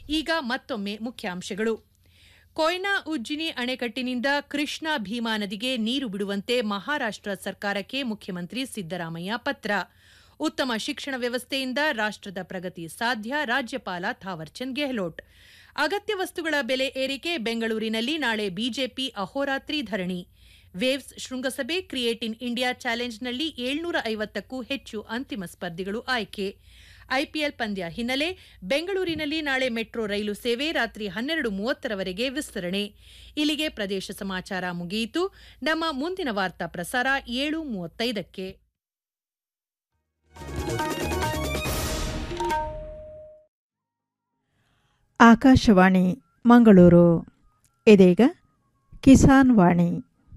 ಈಗ ಮತ್ತೊಮ್ಮೆ ಮುಖ್ಯಾಂಶಗಳು ಕೊಯ್ನಾ ಉಜ್ಜಿನಿ ಅಣೆಕಟ್ಟಿನಿಂದ ಕೃಷ್ಣಾ ಭೀಮಾ ನದಿಗೆ ನೀರು ಬಿಡುವಂತೆ ಮಹಾರಾಷ್ಟ್ರ ಸರ್ಕಾರಕ್ಕೆ ಮುಖ್ಯಮಂತ್ರಿ ಸಿದ್ದರಾಮಯ್ಯ ಪತ್ರ ಉತ್ತಮ ಶಿಕ್ಷಣ ವ್ಯವಸ್ಥೆಯಿಂದ ರಾಷ್ಟ್ರದ ಪ್ರಗತಿ ಸಾಧ್ಯ ರಾಜ್ಯಪಾಲ ಥಾವರ್ಚಂದ್ ಗೆಹ್ಲೋಟ್ ಅಗತ್ಯ ವಸ್ತುಗಳ ಬೆಲೆ ಏರಿಕೆ ಬೆಂಗಳೂರಿನಲ್ಲಿ ನಾಳೆ ಬಿಜೆಪಿ ಅಹೋರಾತ್ರಿ ಧರಣಿ ವೇವ್ಸ್ ಶೃಂಗಸಭೆ ಕ್ರಿಯೇಟ್ ಇನ್ ಇಂಡಿಯಾ ಚಾಲೆಂಜ್ನಲ್ಲಿ ಏಳ್ನೂರ ಐವತ್ತಕ್ಕೂ ಹೆಚ್ಚು ಅಂತಿಮ ಸ್ಪರ್ಧಿಗಳು ಆಯ್ಕೆ ಐಪಿಎಲ್ ಪಂದ್ಯ ಹಿನ್ನೆಲೆ ಬೆಂಗಳೂರಿನಲ್ಲಿ ನಾಳೆ ಮೆಟ್ರೋ ರೈಲು ಸೇವೆ ರಾತ್ರಿ ಹನ್ನೆರಡು ಮೂವತ್ತರವರೆಗೆ ವಿಸ್ತರಣೆ ಇಲ್ಲಿಗೆ ಪ್ರದೇಶ ಸಮಾಚಾರ ಮುಗಿಯಿತು ನಮ್ಮ ಮುಂದಿನ ವಾರ್ತಾ ಪ್ರಸಾರ ಏಳು ಮೂವತ್ತೈದಕ್ಕೆ ಆಕಾಶವಾಣಿ ಮಂಗಳೂರು ಇದೀಗ ಕಿಸಾನ್ ವಾಣಿ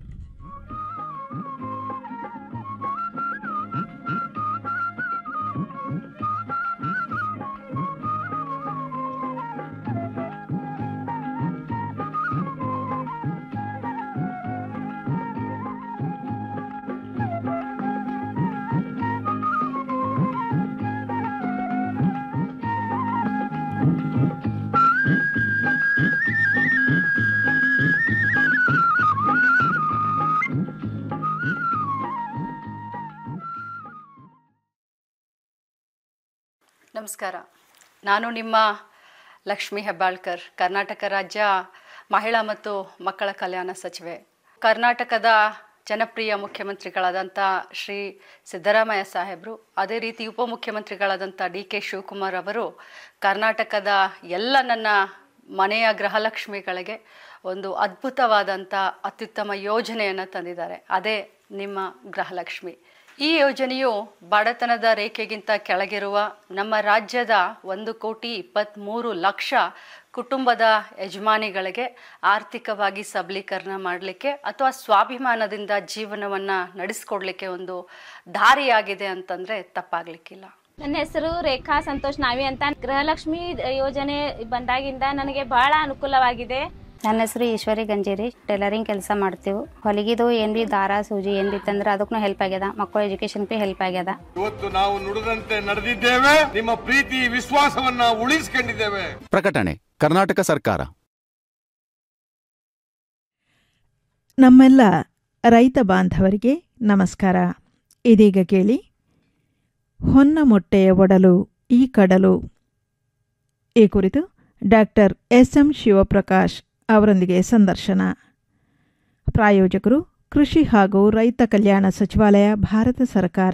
ನಮಸ್ಕಾರ ನಾನು ನಿಮ್ಮ ಲಕ್ಷ್ಮೀ ಹೆಬ್ಬಾಳ್ಕರ್ ಕರ್ನಾಟಕ ರಾಜ್ಯ ಮಹಿಳಾ ಮತ್ತು ಮಕ್ಕಳ ಕಲ್ಯಾಣ ಸಚಿವೆ ಕರ್ನಾಟಕದ ಜನಪ್ರಿಯ ಮುಖ್ಯಮಂತ್ರಿಗಳಾದಂಥ ಶ್ರೀ ಸಿದ್ದರಾಮಯ್ಯ ಸಾಹೇಬರು ಅದೇ ರೀತಿ ಉಪಮುಖ್ಯಮಂತ್ರಿಗಳಾದಂಥ ಡಿ ಕೆ ಶಿವಕುಮಾರ್ ಅವರು ಕರ್ನಾಟಕದ ಎಲ್ಲ ನನ್ನ ಮನೆಯ ಗೃಹಲಕ್ಷ್ಮಿಗಳಿಗೆ ಒಂದು ಅದ್ಭುತವಾದಂಥ ಅತ್ಯುತ್ತಮ ಯೋಜನೆಯನ್ನು ತಂದಿದ್ದಾರೆ ಅದೇ ನಿಮ್ಮ ಗೃಹಲಕ್ಷ್ಮಿ ಈ ಯೋಜನೆಯು ಬಡತನದ ರೇಖೆಗಿಂತ ಕೆಳಗಿರುವ ನಮ್ಮ ರಾಜ್ಯದ ಒಂದು ಕೋಟಿ ಇಪ್ಪತ್ತ್ಮೂರು ಲಕ್ಷ ಕುಟುಂಬದ ಯಜಮಾನಿಗಳಿಗೆ ಆರ್ಥಿಕವಾಗಿ ಸಬಲೀಕರಣ ಮಾಡಲಿಕ್ಕೆ ಅಥವಾ ಸ್ವಾಭಿಮಾನದಿಂದ ಜೀವನವನ್ನು ನಡೆಸ್ಕೊಡ್ಲಿಕ್ಕೆ ಒಂದು ದಾರಿಯಾಗಿದೆ ಅಂತಂದರೆ ತಪ್ಪಾಗಲಿಕ್ಕಿಲ್ಲ ನನ್ನ ಹೆಸರು ರೇಖಾ ಸಂತೋಷ್ ನಾವಿ ಅಂತ ಗೃಹಲಕ್ಷ್ಮಿ ಯೋಜನೆ ಬಂದಾಗಿಂದ ನನಗೆ ಬಹಳ ಅನುಕೂಲವಾಗಿದೆ ನನ್ನ ಹೆಸರು ಈಶ್ವರಿ ಗಂಜೇರಿ ಟೈಲರಿಂಗ್ ಕೆಲಸ ಮಾಡ್ತೀವಿ ಹೊಲಿಗಿದು ಏನ್ ಬಿ ದಾರ ಸೂಜಿ ಏನ್ ಬಿ ತಂದ್ರೆ ಅದಕ್ಕೂ ಹೆಲ್ಪ್ ಆಗ್ಯದ ಮಕ್ಕಳ ಎಜುಕೇಶನ್ ಬಿ ಹೆಲ್ಪ್ ಆಗ್ಯದ ಇವತ್ತು ನಾವು ನುಡಿದಂತೆ ನಡೆದಿದ್ದೇವೆ ನಿಮ್ಮ ಪ್ರೀತಿ ವಿಶ್ವಾಸವನ್ನ ಉಳಿಸಿಕೊಂಡಿದ್ದೇವೆ ಪ್ರಕಟಣೆ ಕರ್ನಾಟಕ ಸರ್ಕಾರ ನಮ್ಮೆಲ್ಲ ರೈತ ಬಾಂಧವರಿಗೆ ನಮಸ್ಕಾರ ಇದೀಗ ಕೇಳಿ ಹೊನ್ನ ಮೊಟ್ಟೆಯ ಒಡಲು ಈ ಕಡಲು ಈ ಕುರಿತು ಡಾಕ್ಟರ್ ಎಸ್ ಎಂ ಶಿವಪ್ರಕಾಶ್ ಅವರೊಂದಿಗೆ ಸಂದರ್ಶನ ಪ್ರಾಯೋಜಕರು ಕೃಷಿ ಹಾಗೂ ರೈತ ಕಲ್ಯಾಣ ಸಚಿವಾಲಯ ಭಾರತ ಸರ್ಕಾರ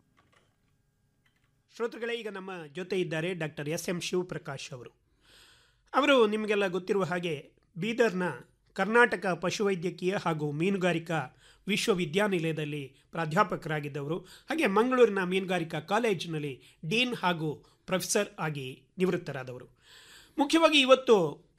ಶ್ರೋತೃಗಳೇ ಈಗ ನಮ್ಮ ಜೊತೆ ಇದ್ದಾರೆ ಡಾಕ್ಟರ್ ಎಸ್ ಎಂ ಶಿವಪ್ರಕಾಶ್ ಅವರು ಅವರು ನಿಮಗೆಲ್ಲ ಗೊತ್ತಿರುವ ಹಾಗೆ ಬೀದರ್ನ ಕರ್ನಾಟಕ ಪಶುವೈದ್ಯಕೀಯ ಹಾಗೂ ಮೀನುಗಾರಿಕಾ ವಿಶ್ವವಿದ್ಯಾನಿಲಯದಲ್ಲಿ ಪ್ರಾಧ್ಯಾಪಕರಾಗಿದ್ದವರು ಹಾಗೆ ಮಂಗಳೂರಿನ ಮೀನುಗಾರಿಕಾ ಕಾಲೇಜಿನಲ್ಲಿ ಡೀನ್ ಹಾಗೂ ಪ್ರೊಫೆಸರ್ ಆಗಿ ನಿವೃತ್ತರಾದವರು ಮುಖ್ಯವಾಗಿ ಇವತ್ತು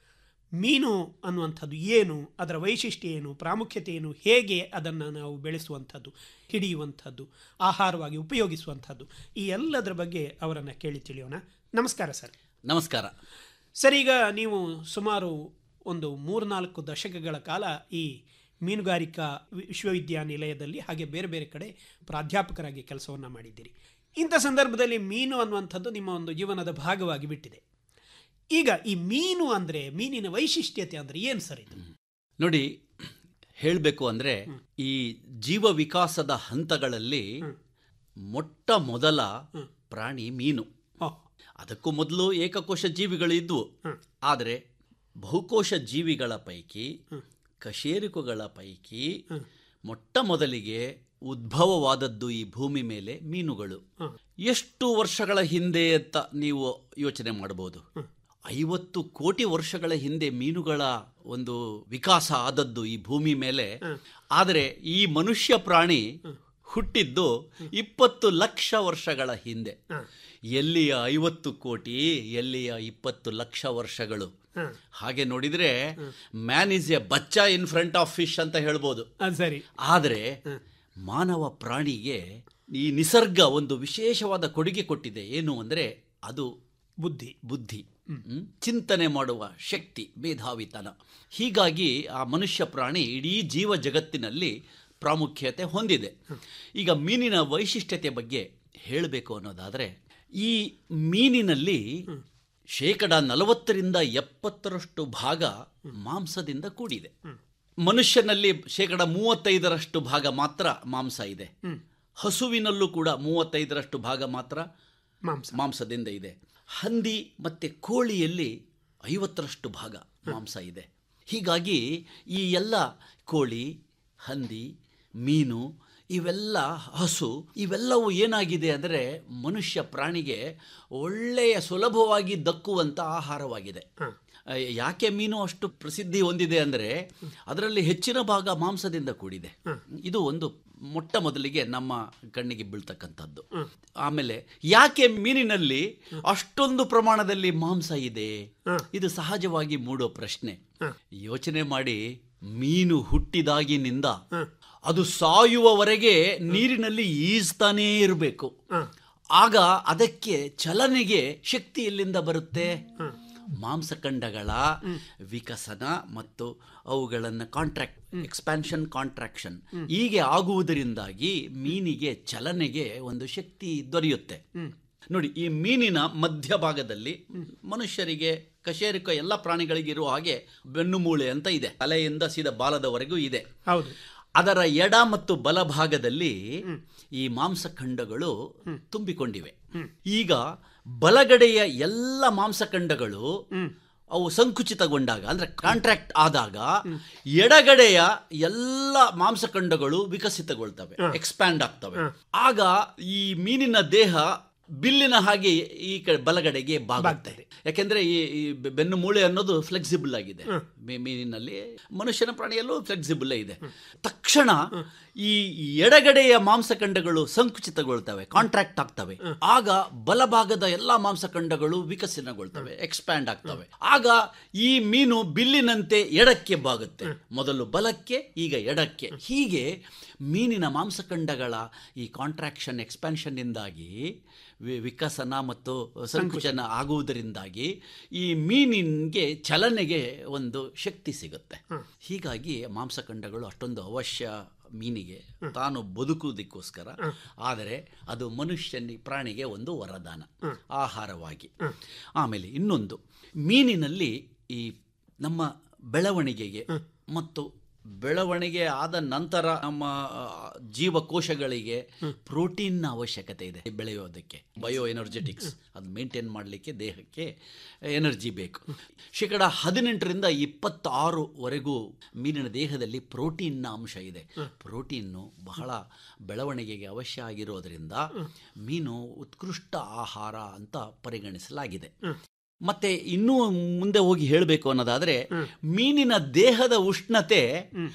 ಮೀನು ಅನ್ನುವಂಥದ್ದು ಏನು ಅದರ ವೈಶಿಷ್ಟ್ಯ ಏನು ಪ್ರಾಮುಖ್ಯತೆ ಏನು ಹೇಗೆ ಅದನ್ನು ನಾವು ಬೆಳೆಸುವಂಥದ್ದು ಹಿಡಿಯುವಂಥದ್ದು ಆಹಾರವಾಗಿ ಉಪಯೋಗಿಸುವಂಥದ್ದು ಈ ಎಲ್ಲದರ ಬಗ್ಗೆ ಅವರನ್ನು ಕೇಳಿ ತಿಳಿಯೋಣ ನಮಸ್ಕಾರ ಸರ್ ನಮಸ್ಕಾರ ಸರ್ ಈಗ ನೀವು ಸುಮಾರು ಒಂದು ಮೂರ್ನಾಲ್ಕು ದಶಕಗಳ ಕಾಲ ಈ ಮೀನುಗಾರಿಕಾ ವಿಶ್ವವಿದ್ಯಾನಿಲಯದಲ್ಲಿ ಹಾಗೆ ಬೇರೆ ಬೇರೆ ಕಡೆ ಪ್ರಾಧ್ಯಾಪಕರಾಗಿ ಕೆಲಸವನ್ನು ಮಾಡಿದ್ದೀರಿ ಇಂಥ ಸಂದರ್ಭದಲ್ಲಿ ಮೀನು ಅನ್ನುವಂಥದ್ದು ನಿಮ್ಮ ಒಂದು ಜೀವನದ ಭಾಗವಾಗಿ ಬಿಟ್ಟಿದೆ ಈಗ ಈ ಮೀನು ಅಂದರೆ ಮೀನಿನ ವೈಶಿಷ್ಟ್ಯತೆ ಅಂದರೆ ಏನು ಸರ್ ಇದು ನೋಡಿ ಹೇಳಬೇಕು ಅಂದರೆ ಈ ಜೀವ ವಿಕಾಸದ ಹಂತಗಳಲ್ಲಿ ಮೊಟ್ಟ ಮೊದಲ ಪ್ರಾಣಿ ಮೀನು ಅದಕ್ಕೂ ಮೊದಲು ಏಕಕೋಶ ಜೀವಿಗಳು ಇದ್ವು ಆದರೆ ಬಹುಕೋಶ ಜೀವಿಗಳ ಪೈಕಿ ಕಶೇರುಕಗಳ ಪೈಕಿ ಮೊಟ್ಟ ಮೊದಲಿಗೆ ಉದ್ಭವವಾದದ್ದು ಈ ಭೂಮಿ ಮೇಲೆ ಮೀನುಗಳು ಎಷ್ಟು ವರ್ಷಗಳ ಹಿಂದೆ ಅಂತ ನೀವು ಯೋಚನೆ ಮಾಡಬಹುದು ಐವತ್ತು ಕೋಟಿ ವರ್ಷಗಳ ಹಿಂದೆ ಮೀನುಗಳ ಒಂದು ವಿಕಾಸ ಆದದ್ದು ಈ ಭೂಮಿ ಮೇಲೆ ಆದರೆ ಈ ಮನುಷ್ಯ ಪ್ರಾಣಿ ಹುಟ್ಟಿದ್ದು ಇಪ್ಪತ್ತು ಲಕ್ಷ ವರ್ಷಗಳ ಹಿಂದೆ ಎಲ್ಲಿಯ ಐವತ್ತು ಕೋಟಿ ಎಲ್ಲಿಯ ಇಪ್ಪತ್ತು ಲಕ್ಷ ವರ್ಷಗಳು ಹಾಗೆ ನೋಡಿದ್ರೆ ಮ್ಯಾನ್ ಇಸ್ ಎ ಬಚ್ಚಾ ಇನ್ ಫ್ರಂಟ್ ಆಫ್ ಫಿಶ್ ಅಂತ ಹೇಳ್ಬೋದು ಸರಿ ಆದರೆ ಮಾನವ ಪ್ರಾಣಿಗೆ ಈ ನಿಸರ್ಗ ಒಂದು ವಿಶೇಷವಾದ ಕೊಡುಗೆ ಕೊಟ್ಟಿದೆ ಏನು ಅಂದರೆ ಅದು ಬುದ್ಧಿ ಬುದ್ಧಿ ಹ್ಮ್? ಚಿಂತನೆ ಮಾಡುವ ಶಕ್ತಿ ಮೇಧಾವಿತನ ಹೀಗಾಗಿ ಆ ಮನುಷ್ಯ ಪ್ರಾಣಿ ಇಡೀ ಜೀವ ಜಗತ್ತಿನಲ್ಲಿ ಪ್ರಾಮುಖ್ಯತೆ ಹೊಂದಿದೆ ಈಗ ಮೀನಿನ ವೈಶಿಷ್ಟ್ಯತೆ ಬಗ್ಗೆ ಹೇಳಬೇಕು ಅನ್ನೋದಾದರೆ ಈ ಮೀನಿನಲ್ಲಿ ಶೇಕಡ ನಲವತ್ತರಿಂದ ಎಪ್ಪತ್ತರಷ್ಟು ಭಾಗ ಮಾಂಸದಿಂದ ಕೂಡಿದೆ ಮನುಷ್ಯನಲ್ಲಿ ಶೇಕಡ ಮೂವತ್ತೈದರಷ್ಟು ಭಾಗ ಮಾತ್ರ ಮಾಂಸ ಇದೆ ಹಸುವಿನಲ್ಲೂ ಕೂಡ ಮೂವತ್ತೈದರಷ್ಟು ಭಾಗ ಮಾತ್ರ ಮಾಂಸ ಮಾಂಸದಿಂದ ಇದೆ ಹಂದಿ ಮತ್ತೆ ಕೋಳಿಯಲ್ಲಿ ಐವತ್ತರಷ್ಟು ಭಾಗ ಮಾಂಸ ಇದೆ ಹೀಗಾಗಿ ಈ ಎಲ್ಲ ಕೋಳಿ ಹಂದಿ ಮೀನು ಇವೆಲ್ಲ ಹಸು ಇವೆಲ್ಲವೂ ಏನಾಗಿದೆ ಅಂದರೆ ಮನುಷ್ಯ ಪ್ರಾಣಿಗೆ ಒಳ್ಳೆಯ ಸುಲಭವಾಗಿ ದಕ್ಕುವಂಥ ಆಹಾರವಾಗಿದೆ ಆ, ಯಾಕೆ ಮೀನು ಅಷ್ಟು ಪ್ರಸಿದ್ಧಿ ಹೊಂದಿದೆ ಅಂದರೆ ಅದರಲ್ಲಿ ಹೆಚ್ಚಿನ ಭಾಗ ಮಾಂಸದಿಂದ ಕೂಡಿದೆ ಇದು ಒಂದು ಮೊಟ್ಟ ಮೊದಲಿಗೆ ನಮ್ಮ ಕಣ್ಣಿಗೆ ಬೀಳ್ತಕ್ಕಂಥದ್ದು ಆಮೇಲೆ ಯಾಕೆ ಮೀನಿನಲ್ಲಿ ಅಷ್ಟೊಂದು ಪ್ರಮಾಣದಲ್ಲಿ ಮಾಂಸ ಇದೆ ಇದು ಸಹಜವಾಗಿ ಮೂಡೋ ಪ್ರಶ್ನೆ ಯೋಚನೆ ಮಾಡಿ ಮೀನು ಹುಟ್ಟಿದಾಗಿನಿಂದ ಅದು ಸಾಯುವವರೆಗೆ ನೀರಿನಲ್ಲಿ ಈಜ್ತಾನೇ ಇರಬೇಕು ಆಗ ಅದಕ್ಕೆ ಚಲನೆಗೆ ಶಕ್ತಿ ಎಲ್ಲಿಂದ ಬರುತ್ತೆ ಮಾಂಸಖಂಡಗಳ ವಿಕಸನ ಮತ್ತು ಅವುಗಳನ್ನು ಕಾಂಟ್ರಾಕ್ಟ್ ಎಕ್ಸ್ಪ್ಯಾನ್ಷನ್ ಕಾಂಟ್ರಾಕ್ಷನ್ ಹೀಗೆ ಆಗುವುದರಿಂದಾಗಿ ಮೀನಿಗೆ ಚಲನೆಗೆ ಒಂದು ಶಕ್ತಿ ದೊರೆಯುತ್ತೆ ನೋಡಿ ಈ ಮೀನಿನ ಮಧ್ಯಭಾಗದಲ್ಲಿ ಮನುಷ್ಯರಿಗೆ ಕಶೇರುಕ ಎಲ್ಲ ಪ್ರಾಣಿಗಳಿಗೆ ಇರುವ ಹಾಗೆ ಬೆನ್ನುಮೂಳೆ ಅಂತ ಇದೆ ತಲೆಯಿಂದ ಸೀದಾ ಬಾಲದವರೆಗೂ ಇದೆ ಹೌದು ಅದರ ಎಡ ಮತ್ತು ಬಲಭಾಗದಲ್ಲಿ ಈ ಮಾಂಸಖಂಡಗಳು ತುಂಬಿಕೊಂಡಿವೆ ಈಗ ಬಲಗಡೆಯ ಎಲ್ಲ ಮಾಂಸಖಂಡಗಳು ಅವು ಸಂಕುಚಿತಗೊಂಡಾಗ ಅಂದ್ರೆ ಕಾಂಟ್ರಾಕ್ಟ್ ಆದಾಗ ಎಡಗಡೆಯ ಎಲ್ಲ ಮಾಂಸಖಂಡಗಳು ವಿಕಸಿತಗೊಳ್ತವೆ ಎಕ್ಸ್ಪ್ಯಾಂಡ್ ಆಗ್ತವೆ ಆಗ ಈ ಮೀನಿನ ದೇಹ ಬಿಲ್ಲಿನ ಹಾಗೆ ಈ ಕಡೆ ಬಲಗಡೆಗೆ ಬಾಗುತ್ತೆ ಯಾಕೆಂದ್ರೆ ಈ ಈ ಬೆ- ಬೆನ್ನು ಮೂಳೆ ಅನ್ನೋದು ಫ್ಲೆಕ್ಸಿಬಲ್ ಆಗಿದೆ ಮೀ- ಮೀನಿನಲ್ಲಿ ಮನುಷ್ಯನ ಪ್ರಾಣಿಯಲ್ಲೂ ಫ್ಲೆಕ್ಸಿಬಲ್ ಇದೆ ತಕ್ಷಣ ಈ ಎಡಗಡೆಯ ಮಾಂಸಖಂಡಗಳು ಸಂಕುಚಿತಗೊಳ್ತವೆ ಕಾಂಟ್ರಾಕ್ಟ್ ಆಗ್ತವೆ ಆಗ ಬಲಭಾಗದ ಎಲ್ಲಾ ಮಾಂಸಖಂಡಗಳು ವಿಕಸನಗೊಳ್ತವೆ ಎಕ್ಸ್ಪ್ಯಾಂಡ್ ಆಗ್ತವೆ ಆಗ ಈ ಮೀನು ಬಿಲ್ಲಿನಂತೆ ಎಡಕ್ಕೆ ಬಾಗುತ್ತೆ ಮೊದಲು ಬಲಕ್ಕೆ ಈಗ ಎಡಕ್ಕೆ ಹೀಗೆ ಮೀನಿನ ಮಾಂಸಖಂಡಗಳ ಈ ಕಾಂಟ್ರಾಕ್ಷನ್ ಎಕ್ಸ್ಪ್ಯಾನ್ಷನ್ನಿಂದಾಗಿ ವಿ- ವಿಕಸನ ಮತ್ತು ಸಂಕುಚನ ಆಗುವುದರಿಂದಾಗಿ ಈ ಮೀನಿಗೆ ಚಲನೆಗೆ ಒಂದು ಶಕ್ತಿ ಸಿಗುತ್ತೆ ಹೀಗಾಗಿ ಮಾಂಸಖಂಡಗಳು ಅಷ್ಟೊಂದು ಅವಶ್ಯ ಮೀನಿಗೆ ತಾನು ಬದುಕುವುದಕ್ಕೋಸ್ಕರ ಆದರೆ ಅದು ಮನುಷ್ಯನಿ ಪ್ರಾಣಿಗೆ ಒಂದು ವರದಾನ ಆಹಾರವಾಗಿ ಆಮೇಲೆ ಇನ್ನೊಂದು ಮೀನಿನಲ್ಲಿ ಈ ನಮ್ಮ ಬೆಳವಣಿಗೆಗೆ ಮತ್ತು ಬೆಳವಣಿಗೆ ಆದ ನಂತರ ನಮ್ಮ ಆ, ಜೀವಕೋಶಗಳಿಗೆ ಪ್ರೋಟೀನ್ನ ಅವಶ್ಯಕತೆ ಇದೆ ಬೆಳೆಯೋದಕ್ಕೆ ಬಯೋ ಎನರ್ಜೆಟಿಕ್ಸ್ ಅದು ಮೇಂಟೈನ್ ಮಾಡಲಿಕ್ಕೆ ದೇಹಕ್ಕೆ ಎನರ್ಜಿ ಬೇಕು ಶೇಕಡ ಹದಿನೆಂಟರಿಂದ ಇಪ್ಪತ್ತಾರುವರೆಗೂ ಮೀನಿನ ದೇಹದಲ್ಲಿ ಪ್ರೋಟೀನ್ನ ಅಂಶ ಇದೆ ಪ್ರೋಟೀನ್ನು ಬಹಳ ಬೆಳವಣಿಗೆಗೆ ಅವಶ್ಯ ಆಗಿರೋದ್ರಿಂದ ಮೀನು ಉತ್ಕೃಷ್ಟ ಆಹಾರ ಅಂತ ಪರಿಗಣಿಸಲಾಗಿದೆ ಮತ್ತೆ ಇನ್ನೂ ಮುಂದೆ ಹೋಗಿ ಹೇಳಬೇಕು ಅನ್ನೋದಾದ್ರೆ ಮೀನಿನ ದೇಹದ ಉಷ್ಣತೆ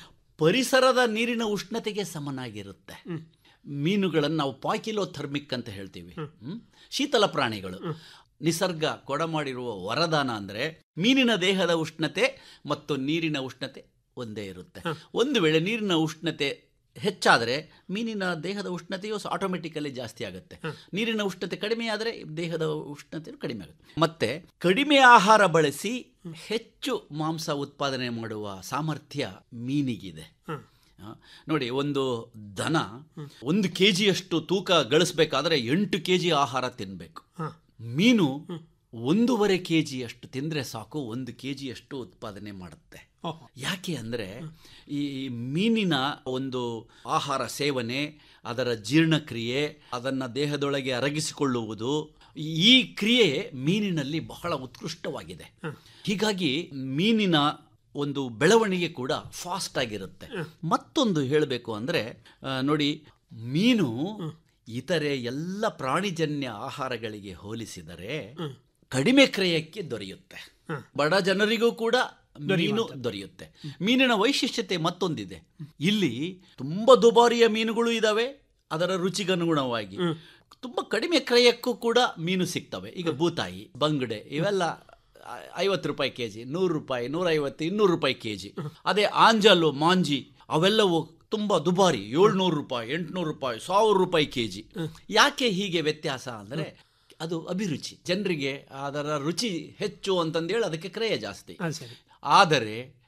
ಪರಿಸರದ ನೀರಿನ ಉಷ್ಣತೆಗೆ ಸಮನಾಗಿರುತ್ತೆ ಮೀನುಗಳನ್ನು ನಾವು ಪಾಕಿಲೋ ಥರ್ಮಿಕ್ ಅಂತ ಹೇಳ್ತೀವಿ ಹ್ಮ್? ಶೀತಲ ಪ್ರಾಣಿಗಳು ನಿಸರ್ಗ ಕೊಡಮಾಡಿರುವ ವರದಾನ ಅಂದ್ರೆ ಮೀನಿನ ದೇಹದ ಉಷ್ಣತೆ ಮತ್ತು ನೀರಿನ ಉಷ್ಣತೆ ಒಂದೇ ಇರುತ್ತೆ ಒಂದು ವೇಳೆ ನೀರಿನ ಉಷ್ಣತೆ ಹೆಚ್ಚಾದರೆ ಮೀನಿನ ದೇಹದ ಉಷ್ಣತೆಯು ಆಟೋಮೆಟಿಕಲಿ ಜಾಸ್ತಿ ಆಗುತ್ತೆ ನೀರಿನ ಉಷ್ಣತೆ ಕಡಿಮೆ ಆದರೆ ದೇಹದ ಉಷ್ಣತೆ ಕಡಿಮೆ ಆಗುತ್ತೆ ಮತ್ತೆ ಕಡಿಮೆ ಆಹಾರ ಬಳಸಿ ಹೆಚ್ಚು ಮಾಂಸ ಉತ್ಪಾದನೆ ಮಾಡುವ ಸಾಮರ್ಥ್ಯ ಮೀನಿಗಿದೆ ಆ, ನೋಡಿ ಒಂದು ದನ ಒಂದು ಕೆ ಜಿಯಷ್ಟು ತೂಕ ಗಳಿಸ್ಬೇಕಾದ್ರೆ ಎಂಟು ಕೆ ಜಿ ಆಹಾರ ತಿನ್ನಬೇಕು ಮೀನು ಒಂದೂವರೆ ಕೆ ಜಿಯಷ್ಟು ತಿಂದರೆ ಸಾಕು ಒಂದು ಕೆ ಜಿಯಷ್ಟು ಉತ್ಪಾದನೆ ಮಾಡುತ್ತೆ ಯಾಕೆ ಅಂದರೆ ಈ ಮೀನಿನ ಒಂದು ಆಹಾರ ಸೇವನೆ ಅದರ ಜೀರ್ಣಕ್ರಿಯೆ ಅದನ್ನು ದೇಹದೊಳಗೆ ಅರಗಿಸಿಕೊಳ್ಳುವುದು ಈ ಕ್ರಿಯೆ ಮೀನಿನಲ್ಲಿ ಬಹಳ ಉತ್ಕೃಷ್ಟವಾಗಿದೆ ಹೀಗಾಗಿ ಮೀನಿನ ಒಂದು ಬೆಳವಣಿಗೆ ಕೂಡ ಫಾಸ್ಟ್ ಆಗಿರುತ್ತೆ ಮತ್ತೊಂದು ಹೇಳಬೇಕು ಅಂದರೆ ಆ, ನೋಡಿ ಮೀನು ಇತರೆ ಎಲ್ಲ ಪ್ರಾಣಿಜನ್ಯ ಆಹಾರಗಳಿಗೆ ಹೋಲಿಸಿದರೆ ಕಡಿಮೆ ಕ್ರಯಕ್ಕೆ ದೊರೆಯುತ್ತೆ ಬಡ ಜನರಿಗೂ ಕೂಡ ಮೀನು ದೊರೆಯುತ್ತೆ ಮೀನಿನ ವೈಶಿಷ್ಟ್ಯತೆ ಮತ್ತೊಂದಿದೆ ಇಲ್ಲಿ ತುಂಬಾ ದುಬಾರಿಯ ಮೀನುಗಳು ಇದಾವೆ ಅದರ ರುಚಿಗನುಗುಣವಾಗಿ ತುಂಬಾ ಕಡಿಮೆ ಕ್ರಯಕ್ಕೂ ಕೂಡ ಮೀನು ಸಿಗ್ತವೆ ಈಗ ಬೂತಾಯಿ ಬಂಗಡೆ ಇವೆಲ್ಲ ಐವತ್ತು ರೂಪಾಯಿ ಕೆ ಜಿ ನೂರು ರೂಪಾಯಿ ನೂರೈವತ್ತು ಇನ್ನೂರು ರೂಪಾಯಿ ಕೆ ಜಿ ಅದೇ ಆಂಜಲು ಮಾಂಜಿ ಅವೆಲ್ಲವೂ ತುಂಬ ದುಬಾರಿ ಏಳ್ನೂರು ರೂಪಾಯಿ ಎಂಟುನೂರು ರೂಪಾಯಿ ಸಾವಿರ ರೂಪಾಯಿ ಕೆ ಜಿ ಯಾಕೆ ಹೀಗೆ ವ್ಯತ್ಯಾಸ ಅಂದರೆ ಅದು ಅಭಿರುಚಿ ಜನರಿಗೆ ಅದರ ರುಚಿ ಹೆಚ್ಚು ಅಂತಂದೇಳಿ ಅದಕ್ಕೆ ಕ್ರಯ ಜಾಸ್ತಿ ಅದು ಸರಿ ಆದರೆ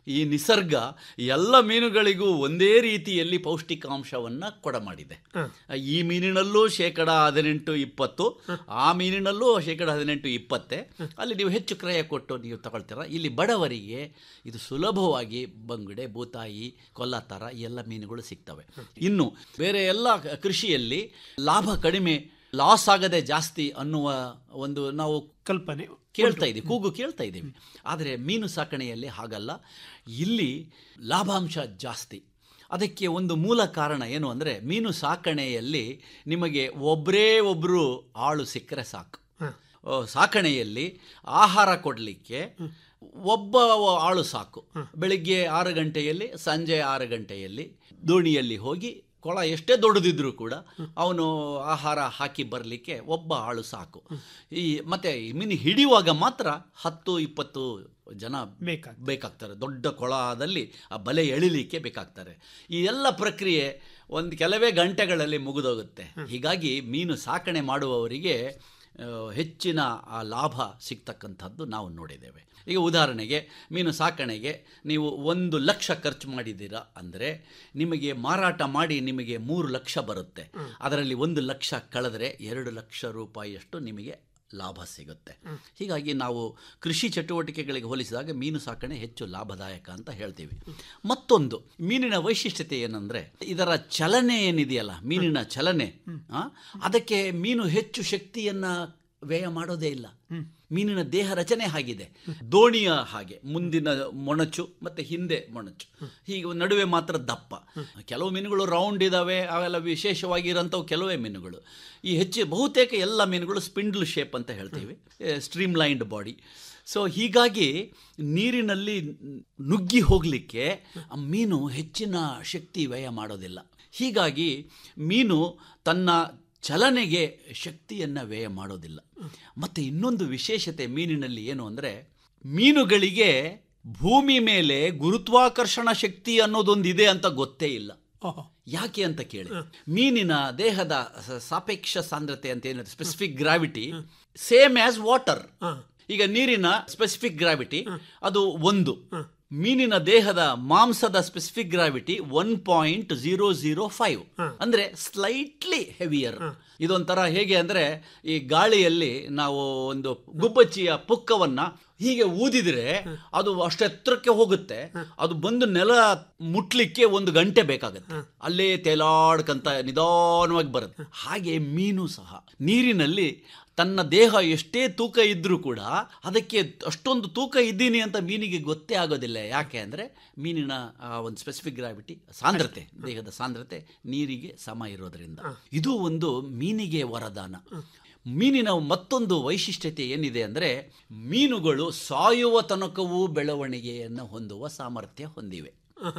ಈ ನಿಸರ್ಗ ಎಲ್ಲ ಮೀನುಗಳಿಗೂ ಒಂದೇ ರೀತಿಯಲ್ಲಿ ಪೌಷ್ಟಿಕಾಂಶವನ್ನ ಕೊಡಮಾಡಿದೆ ಈ ಮೀನಿನಲ್ಲೂ ಶೇಕಡ ಹದಿನೆಂಟು ಇಪ್ಪತ್ತು ಆ ಮೀನಿನಲ್ಲೂ ಶೇಕಡ ಹದಿನೆಂಟು ಇಪ್ಪತ್ತೆ ಅಲ್ಲಿ ನೀವು ಹೆಚ್ಚು ಕ್ರಯ ಕೊಟ್ಟು ನೀವು ತಗೊಳ್ತೀರ ಇಲ್ಲಿ ಬಡವರಿಗೆ ಇದು ಸುಲಭವಾಗಿ ಬಂಗುಡೆ ಬೂತಾಯಿ ಕೊಲ್ಲತ್ತಾರ ಈ ಎಲ್ಲ ಮೀನುಗಳು ಸಿಗ್ತವೆ ಇನ್ನು ಬೇರೆ ಎಲ್ಲ ಕೃಷಿಯಲ್ಲಿ ಲಾಭ ಕಡಿಮೆ ಲಾಸ್ ಆಗದೆ ಜಾಸ್ತಿ ಅನ್ನುವ ಒಂದು ನಾವು ಕಲ್ಪನೆ ಕೇಳ್ತಾ ಇದ್ದೀವಿ ಕೂಗು ಕೇಳ್ತಾ ಇದ್ದೀವಿ ಆದರೆ ಮೀನು ಸಾಕಣೆಯಲ್ಲಿ ಹಾಗಲ್ಲ ಇಲ್ಲಿ ಲಾಭಾಂಶ ಜಾಸ್ತಿ ಅದಕ್ಕೆ ಒಂದು ಮೂಲ ಕಾರಣ ಏನು ಅಂದರೆ ಮೀನು ಸಾಕಣೆಯಲ್ಲಿ ನಿಮಗೆ ಒಬ್ಬರೇ ಒಬ್ಬರು ಆಳು ಸಿಕ್ಕರೆ ಸಾಕು ಆ, ಸಾಕಣೆಯಲ್ಲಿ ಆಹಾರ ಕೊಡಲಿಕ್ಕೆ ಒಬ್ಬ ಆಳು ಸಾಕು ಬೆಳಿಗ್ಗೆ ಆರು ಗಂಟೆಯಲ್ಲಿ ಸಂಜೆ ಆರು ಗಂಟೆಯಲ್ಲಿ ದೋಣಿಯಲ್ಲಿ ಹೋಗಿ ಕೊಳ ಎಷ್ಟೇ ದೊಡ್ಡದಿದ್ರೂ ಕೂಡ ಅವನು ಆಹಾರ ಹಾಕಿ ಬರಲಿಕ್ಕೆ ಒಬ್ಬ ಆಳು ಸಾಕು ಈ ಮತ್ತೆ ಈ ಮೀನು ಹಿಡಿಯುವಾಗ ಮಾತ್ರ ಹತ್ತು ಇಪ್ಪತ್ತು ಜನ ಬೇಕಾಗ್ತದೆ. ಬೇಕಾಗ್ತಾರೆ ದೊಡ್ಡ ಕೊಳದಲ್ಲಿ ಆ ಬಲೆ ಎಳಿಲಿಕ್ಕೆ ಬೇಕಾಗ್ತಾರೆ ಈ ಎಲ್ಲ ಪ್ರಕ್ರಿಯೆ ಒಂದು ಕೆಲವೇ ಗಂಟೆಗಳಲ್ಲಿ ಮುಗಿದೋಗುತ್ತೆ ಹೀಗಾಗಿ ಮೀನು ಸಾಕಣೆ ಮಾಡುವವರಿಗೆ ಆ, ಹೆಚ್ಚಿನ ಆ ಲಾಭ ಸಿಗ್ತಕ್ಕಂಥದ್ದು ನಾವು ನೋಡಿದ್ದೇವೆ ಈಗ ಉದಾಹರಣೆಗೆ ಮೀನು ಸಾಕಣೆಗೆ ನೀವು ಒಂದು ಲಕ್ಷ ಖರ್ಚು ಮಾಡಿದ್ದೀರಾ ಅಂದರೆ ನಿಮಗೆ ಮಾರಾಟ ಮಾಡಿ ನಿಮಗೆ ಮೂರು ಲಕ್ಷ ಬರುತ್ತೆ ಅದರಲ್ಲಿ ಒಂದು ಲಕ್ಷ ಕಳೆದರೆ ಎರಡು ಲಕ್ಷ ರೂಪಾಯಿಯಷ್ಟು ನಿಮಗೆ ಲಾಭ ಸಿಗುತ್ತೆ ಹೀಗಾಗಿ ನಾವು ಕೃಷಿ ಚಟುವಟಿಕೆಗಳಿಗೆ ಹೋಲಿಸಿದಾಗ ಮೀನು ಸಾಕಣೆ ಹೆಚ್ಚು ಲಾಭದಾಯಕ ಅಂತ ಹೇಳ್ತೀವಿ ಮತ್ತೊಂದು ಮೀನಿನ ವೈಶಿಷ್ಟ್ಯತೆ ಏನಂದ್ರೆ ಇದರ ಚಲನೆ ಏನಿದೆಯಲ್ಲ ಮೀನಿನ ಚಲನೆ ಆ, ಅದಕ್ಕೆ ಮೀನು ಹೆಚ್ಚು ಶಕ್ತಿಯನ್ನ ವ್ಯಯ ಮಾಡೋದೇ ಇಲ್ಲ ಮೀನಿನ ದೇಹ ರಚನೆ ಆಗಿದೆ ದೋಣಿಯ ಹಾಗೆ ಮುಂದಿನ ಮೊಣಚು ಮತ್ತೆ ಹಿಂದೆ ಮೊಣಚು ಹೀಗೆ ನಡುವೆ ಮಾತ್ರ ದಪ್ಪ ಕೆಲವು ಮೀನುಗಳು ರೌಂಡ್ ಇದಾವೆ ಅವೆಲ್ಲ ವಿಶೇಷವಾಗಿರೋಂಥವು ಕೆಲವೇ ಮೀನುಗಳು ಈ ಹೆಚ್ಚು ಬಹುತೇಕ ಎಲ್ಲ ಮೀನುಗಳು ಸ್ಪಿಂಡ್ಲ್ ಶೇಪ್ ಅಂತ ಹೇಳ್ತೀವಿ ಸ್ಟ್ರೀಮ್ ಲೈನ್ಡ್ ಬಾಡಿ ಸೊ ಹೀಗಾಗಿ ನೀರಿನಲ್ಲಿ ನುಗ್ಗಿ ಹೋಗಲಿಕ್ಕೆ ಆ ಮೀನು ಹೆಚ್ಚಿನ ಶಕ್ತಿ ವ್ಯಯ ಮಾಡೋದಿಲ್ಲ ಹೀಗಾಗಿ ಮೀನು ತನ್ನ ಚಲನೆಗೆ ಶಕ್ತಿಯನ್ನು ವ್ಯಯ ಮಾಡೋದಿಲ್ಲ ಮತ್ತು ಇನ್ನೊಂದು ವಿಶೇಷತೆ ಮೀನಿನಲ್ಲಿ ಏನು ಅಂದರೆ ಮೀನುಗಳಿಗೆ ಭೂಮಿ ಮೇಲೆ ಗುರುತ್ವಾಕರ್ಷಣ ಶಕ್ತಿ ಅನ್ನೋದೊಂದಿದೆ ಅಂತ ಗೊತ್ತೇ ಇಲ್ಲ ಯಾಕೆ ಅಂತ ಕೇಳಿ ಮೀನಿನ ದೇಹದ ಸ- ಸಾಪೇಕ್ಷ ಸಾಂದ್ರತೆ ಅಂತ ಏನಿದೆ specific gravity same as water ಈಗ ನೀರಿನ ಸ್ಪೆಸಿಫಿಕ್ ಗ್ರಾವಿಟಿ ಅದು ಒಂದು ಮೀನಿನ ದೇಹದ ಮಾಂಸದ specific gravity one point zero zero five ಅಂದ್ರೆ ಸ್ಲೈಟ್ಲಿ ಹೆವಿಯರ್ ಇದೊಂಥರ ಹೇಗೆ ಅಂದ್ರೆ ಈ ಗಾಳಿಯಲ್ಲಿ ನಾವು ಒಂದು ಗುಬ್ಬಚ್ಚಿಯ ಪುಕ್ಕವನ್ನ ಹೀಗೆ ಊದಿದ್ರೆ ಅದು ಅಷ್ಟು ಎತ್ತರಕ್ಕೆ ಹೋಗುತ್ತೆ ಅದು ಬಂದು ನೆಲ ಮುಟ್ಲಿಕ್ಕೆ ಒಂದು ಗಂಟೆ ಬೇಕಾಗುತ್ತೆ ಅಲ್ಲೇ ತೇಲಾಡ್ಕಂತ ನಿಧಾನವಾಗಿ ಬರುತ್ತೆ ಹಾಗೆ ಮೀನು ಸಹ ನೀರಿನಲ್ಲಿ ತನ್ನ ದೇಹ ಎಷ್ಟೇ ತೂಕ ಇದ್ರೂ ಕೂಡ ಅದಕ್ಕೆ ಅಷ್ಟೊಂದು ತೂಕ ಇದ್ದೀನಿ ಅಂತ ಮೀನಿಗೆ ಗೊತ್ತೇ ಆಗೋದಿಲ್ಲ ಯಾಕೆ ಅಂದರೆ ಮೀನಿನ ಆ ಒಂದು ಸ್ಪೆಸಿಫಿಕ್ ಗ್ರಾವಿಟಿ ಸಾಂದ್ರತೆ ದೇಹದ ಸಾಂದ್ರತೆ ನೀರಿಗೆ ಸಮ ಇರೋದ್ರಿಂದ ಇದು ಒಂದು ಮೀನಿಗೆ ವರದಾನ ಮೀನಿನ ಮತ್ತೊಂದು ವೈಶಿಷ್ಟ್ಯತೆ ಏನಿದೆ ಅಂದರೆ ಮೀನುಗಳು ಸಾಯುವ ತನಕವೂ ಬೆಳವಣಿಗೆಯನ್ನು ಹೊಂದುವ ಸಾಮರ್ಥ್ಯ ಹೊಂದಿವೆ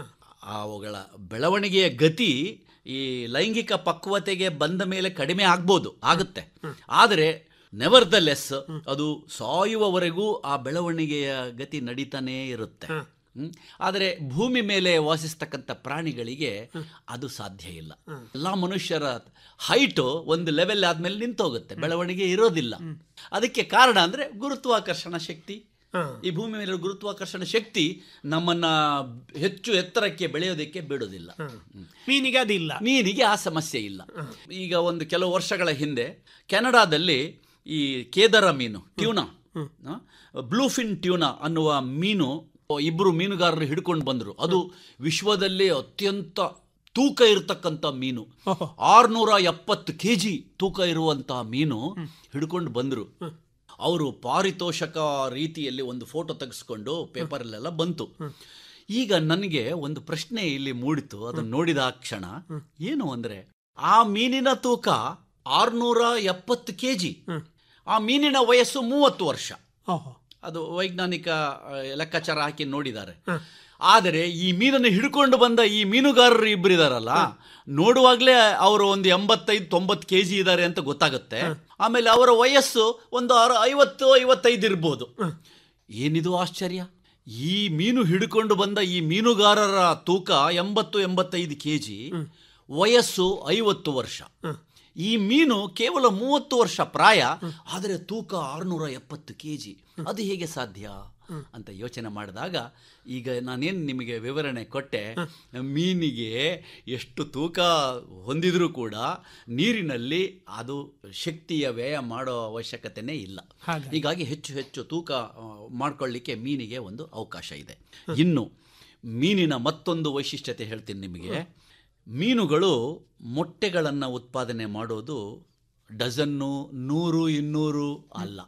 ಅವುಗಳ ಬೆಳವಣಿಗೆಯ ಗತಿ ಈ ಲೈಂಗಿಕ ಪಕ್ವತೆಗೆ ಬಂದ ಮೇಲೆ ಕಡಿಮೆ ಆಗ್ಬೋದು ಆಗುತ್ತೆ ಆದರೆ ನೆವರ್ ದ ಲೆಸ್ ಅದು ಸಾಯುವವರೆಗೂ ಆ ಬೆಳವಣಿಗೆಯ ಗತಿ ನಡೀತಾನೇ ಇರುತ್ತೆ ಹ್ಮ್? ಆದರೆ ಭೂಮಿ ಮೇಲೆ ವಾಸಿಸ್ತಕ್ಕಂಥ ಪ್ರಾಣಿಗಳಿಗೆ ಅದು ಸಾಧ್ಯ ಇಲ್ಲ ಎಲ್ಲ ಮನುಷ್ಯರ ಹೈಟು ಒಂದು ಲೆವೆಲ್ ಆದ್ಮೇಲೆ ನಿಂತೋಗುತ್ತೆ ಬೆಳವಣಿಗೆ ಇರೋದಿಲ್ಲ ಅದಕ್ಕೆ ಕಾರಣ ಅಂದ್ರೆ ಗುರುತ್ವಾಕರ್ಷಣ ಶಕ್ತಿ ಈ ಭೂಮಿ ಮೇಲೆ ಗುರುತ್ವಾಕರ್ಷಣ ಶಕ್ತಿ ನಮ್ಮನ್ನ ಹೆಚ್ಚು ಎತ್ತರಕ್ಕೆ ಬೆಳೆಯೋದಕ್ಕೆ ಬಿಡೋದಿಲ್ಲ ಮೀನಿಗೆ ಅದಿಲ್ಲ ಮೀನಿಗೆ ಆ ಸಮಸ್ಯೆ ಇಲ್ಲ ಈಗ ಒಂದು ಕೆಲವು ವರ್ಷಗಳ ಹಿಂದೆ ಕೆನಡಾದಲ್ಲಿ ಈ ಕೇದರ ಮೀನು ಟ್ಯೂನಾ ಬ್ಲೂಫಿನ್ ಟ್ಯೂನಾ ಅನ್ನುವ ಮೀನು ಇಬ್ಬರು ಮೀನುಗಾರರು ಹಿಡ್ಕೊಂಡು ಬಂದರು ಅದು ವಿಶ್ವದಲ್ಲೇ ಅತ್ಯಂತ ತೂಕ ಇರತಕ್ಕಂಥ ಮೀನು ಆರ್ನೂರ ಎಪ್ಪತ್ತು ಕೆ ಜಿ ತೂಕ ಇರುವಂತಹ ಮೀನು ಹಿಡ್ಕೊಂಡು ಬಂದರು ಅವರು ಪಾರಿತೋಷಕ ರೀತಿಯಲ್ಲಿ ಒಂದು ಫೋಟೋ ತೆಗೆಸ್ಕೊಂಡು ಪೇಪರಲ್ಲೆಲ್ಲ ಬಂತು ಈಗ ನನಗೆ ಒಂದು ಪ್ರಶ್ನೆ ಇಲ್ಲಿ ಮೂಡಿತು ಅದನ್ನು ನೋಡಿದ ಆ ಕ್ಷಣ ಏನು ಅಂದ್ರೆ ಆ ಮೀನಿನ ತೂಕ ಆರ್ನೂರ ಎಪ್ಪತ್ತು ಕೆ ಜಿ ಆ ಮೀನಿನ ವಯಸ್ಸು ಮೂವತ್ತು ವರ್ಷ ಅದು ವೈಜ್ಞಾನಿಕ ಆ, ಲೆಕ್ಕಾಚಾರ ಹಾಕಿ ನೋಡಿದ್ದಾರೆ ಆದರೆ ಈ ಮೀನನ್ನು ಹಿಡ್ಕೊಂಡು ಬಂದ ಈ ಮೀನುಗಾರರು ಇಬ್ಬರಿದಾರಲ್ಲ ನೋಡುವಾಗಲೇ ಅವರು ಒಂದು ಎಂಬತ್ತೈದು ತೊಂಬತ್ತು ಕೆ ಜಿ ಇದ್ದಾರೆ ಅಂತ ಗೊತ್ತಾಗುತ್ತೆ ಆಮೇಲೆ ಅವರ ವಯಸ್ಸು ಒಂದು ಅರ ಐವತ್ತು ಐವತ್ತೈದು ಇರ್ಬೋದು ಏನಿದು ಆಶ್ಚರ್ಯ ಈ ಮೀನು ಹಿಡ್ಕೊಂಡು ಬಂದ ಈ ಮೀನುಗಾರರ ತೂಕ ಎಂಬತ್ತು ಎಂಬತ್ತೈದು ಕೆ ಜಿ ವಯಸ್ಸು ಐವತ್ತು ವರ್ಷ ಈ ಮೀನು ಕೇವಲ ಮೂವತ್ತು ವರ್ಷ ಪ್ರಾಯ ಆದರೆ ತೂಕ ಆರುನೂರ ಎಪ್ಪತ್ತು ಕೆ ಜಿ ಅದು ಹೇಗೆ ಸಾಧ್ಯ ಅಂತ ಯೋಚನೆ ಮಾಡಿದಾಗ ಈಗ ನಾನೇನು ನಿಮಗೆ ವಿವರಣೆ ಕೊಟ್ಟೆ ಮೀನಿಗೆ ಎಷ್ಟು ತೂಕ ಹೊಂದಿದ್ರೂ ಕೂಡ ನೀರಿನಲ್ಲಿ ಅದು ಶಕ್ತಿಯ ವ್ಯಯ ಮಾಡೋ ಅವಶ್ಯಕತೆನೇ ಇಲ್ಲ ಹಾಗಾಗಿ. ಹೀಗಾಗಿ ಹೆಚ್ಚು ಹೆಚ್ಚು ತೂಕ ಆ, ಮಾಡ್ಕೊಳ್ಳಿಕ್ಕೆ ಮೀನಿಗೆ ಒಂದು ಅವಕಾಶ ಇದೆ ಇನ್ನು ಮೀನಿನ ಮತ್ತೊಂದು ವೈಶಿಷ್ಟ್ಯತೆ ಹೇಳ್ತೀನಿ ನಿಮಗೆ ಮೀನುಗಳು ಮೊಟ್ಟೆಗಳನ್ನು ಉತ್ಪಾದನೆ ಮಾಡೋದು ಡಜನ್ನು ನೂರು ಇನ್ನೂರು ಅಲ್ಲ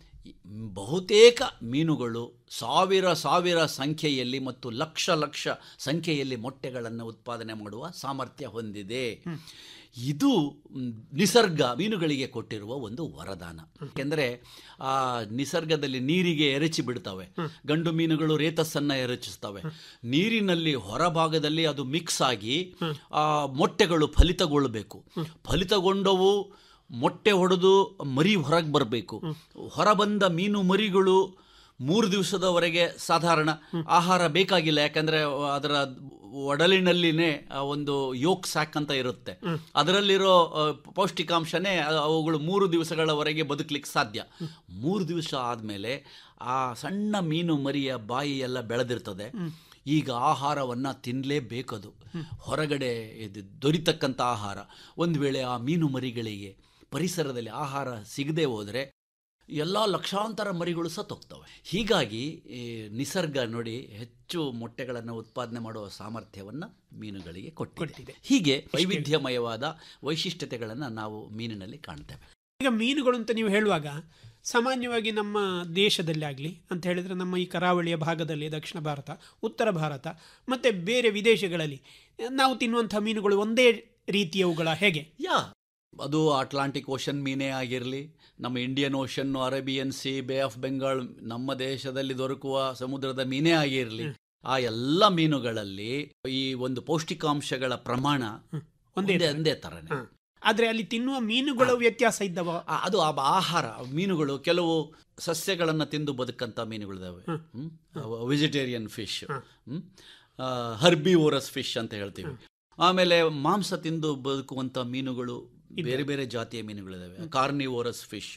ಬಹುತೇಕ ಮೀನುಗಳು ಸಾವಿರ ಸಾವಿರ ಸಂಖ್ಯೆಯಲ್ಲಿ ಮತ್ತು ಲಕ್ಷ ಲಕ್ಷ ಸಂಖ್ಯೆಯಲ್ಲಿ ಮೊಟ್ಟೆಗಳನ್ನು ಉತ್ಪಾದನೆ ಮಾಡುವ ಸಾಮರ್ಥ್ಯ ಹೊಂದಿದೆ ಇದು ಮ್, ನಿಸರ್ಗ ಮೀನುಗಳಿಗೆ ಕೊಟ್ಟಿರುವ ಒಂದು ವರದಾನ ಯಾಕೆಂದರೆ ಆ ನಿಸರ್ಗದಲ್ಲಿ ನೀರಿಗೆ ಎರಚಿ ಬಿಡ್ತವೆ ಗಂಡು ಮೀನುಗಳು ರೇತಸ್ಸನ್ನ ಎರಚಿಸ್ತವೆ ನೀರಿನಲ್ಲಿ ಹೊರಭಾಗದಲ್ಲಿ ಅದು ಮಿಕ್ಸ್ ಆಗಿ ಆ ಮೊಟ್ಟೆಗಳು ಫಲಿತಗೊಳ್ಳಬೇಕು ಫಲಿತಗೊಂಡವು ಮೊಟ್ಟೆ ಹೊಡೆದು ಮರಿ ಹೊರಗೆ ಬರಬೇಕು ಹೊರಬಂದ ಮೀನು ಮರಿಗಳು ಮೂರು ದಿವಸದವರೆಗೆ ಸಾಧಾರಣ ಆಹಾರ ಬೇಕಾಗಿಲ್ಲ ಯಾಕಂದ್ರೆ ಅದರ ಒಡಲಿನಲ್ಲಿನೇ ಆ ಒಂದು ಯೋಕ್ ಸ್ಯಾಕ್ ಅಂತ ಇರುತ್ತೆ ಅದರಲ್ಲಿರೋ ಆ, ಪೌಷ್ಟಿಕಾಂಶನೇ ಅ- ಅವುಗಳು ಮೂರು ದಿವಸಗಳವರೆಗೆ ಬದುಕಲಿಕ್ಕೆ ಸಾಧ್ಯ ಮೂರು ದಿವಸ ಆದಮೇಲೆ ಆ ಸಣ್ಣ ಮೀನು ಮರಿಯ ಬಾಯಿ ಎಲ್ಲ ಬೆಳೆದಿರ್ತದೆ ಈಗ ಆಹಾರವನ್ನು ತಿನ್ನಲೇಬೇಕದು ಹೊರಗಡೆ ಇದು ದೊರಿತಕ್ಕಂಥ ಆಹಾರ ಒಂದು ವೇಳೆ ಆ ಮೀನು ಮರಿಗಳಿಗೆ ಪರಿಸರದಲ್ಲಿ ಆಹಾರ ಸಿಗದೆ ಹೋದರೆ ಎಲ್ಲ ಲಕ್ಷಾಂತರ ಮರಿಗಳು ಸತ್ತೋಗ್ತವೆ ಹೀಗಾಗಿ ಈ ನಿಸರ್ಗ ನೋಡಿ ಹೆಚ್ಚು ಮೊಟ್ಟೆಗಳನ್ನು ಉತ್ಪಾದನೆ ಮಾಡುವ ಸಾಮರ್ಥ್ಯವನ್ನು ಮೀನುಗಳಿಗೆ ಕೊಟ್ಟಿದೆ ಕೊಟ್ಟಿದೆ. ಹೀಗೆ ವೈವಿಧ್ಯಮಯವಾದ ವೈಶಿಷ್ಟ್ಯತೆಗಳನ್ನು ನಾವು ಮೀನಿನಲ್ಲಿ ಕಾಣ್ತೇವೆ ಈಗ ಮೀನುಗಳು ಅಂತ ನೀವು ಹೇಳುವಾಗ ಸಾಮಾನ್ಯವಾಗಿ ನಮ್ಮ ದೇಶದಲ್ಲಿ ಆಗಲಿ ಅಂತ ಹೇಳಿದರೆ ನಮ್ಮ ಈ ಕರಾವಳಿಯ ಭಾಗದಲ್ಲಿ ದಕ್ಷಿಣ ಭಾರತ ಉತ್ತರ ಭಾರತ ಮತ್ತು ಬೇರೆ ವಿದೇಶಗಳಲ್ಲಿ ನಾವು ತಿನ್ನುವಂಥ ಮೀನುಗಳು ಒಂದೇ ರೀತಿಯವುಗಳ ಹೇಗೆ ಯಾ ಅದು ಅಟ್ಲಾಂಟಿಕ್ ಓಷನ್ ಮೀನೇ ಆಗಿರಲಿ ನಮ್ಮ Indian Ocean Arabian Sea Bay of Bengal ನಮ್ಮ ದೇಶದಲ್ಲಿ ದೊರಕುವ ಸಮುದ್ರದ ಮೀನೇ ಆಗಿರಲಿ ಆ ಎಲ್ಲ ಮೀನುಗಳಲ್ಲಿ ಈ ಒಂದು ಪೌಷ್ಟಿಕಾಂಶಗಳ ಪ್ರಮಾಣ ಒಂದೇ ಒಂದೇ ಒಂದೇ ಥರನೇ ಆದರೆ ಅಲ್ಲಿ ತಿನ್ನುವ ಮೀನುಗಳು ವ್ಯತ್ಯಾಸ ಇದ್ದವ ಆ- ಅದು ಆ ಆಹಾರ ಮೀನುಗಳು ಕೆಲವು ಸಸ್ಯಗಳನ್ನು ತಿಂದು ಬದುಕಂತ ಮೀನುಗಳಿದಾವೆ vegetarian fish herbivorous fish ಅಂತ ಹೇಳ್ತೀವಿ ಆಮೇಲೆ ಮಾಂಸ ತಿಂದು ಬದುಕುವಂತ ಮೀನುಗಳು ಬೇರೆ ಬೇರೆ ಜಾತಿಯ ಮೀನುಗಳಿದಾವೆ ಕಾರ್ನಿವೋರಸ್ ಫಿಶ್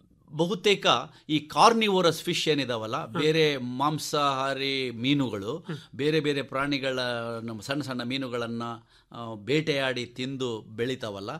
ಬಹುತೇಕ ಈ ಕಾರ್ನಿವೋರಸ್ ಫಿಶ್ ಏನಿದಾವಲ್ಲ ಬೇರೆ ಮಾಂಸಾಹಾರಿ ಮೀನುಗಳು ಬೇರೆ ಬೇರೆ ಪ್ರಾಣಿಗಳ ನಮ್ಮ ಸಣ್ಣ ಸಣ್ಣ ಮೀನುಗಳನ್ನು ಬೇಟೆಯಾಡಿ ತಿಂದು ಬೆಳಿತಾವಲ್ಲ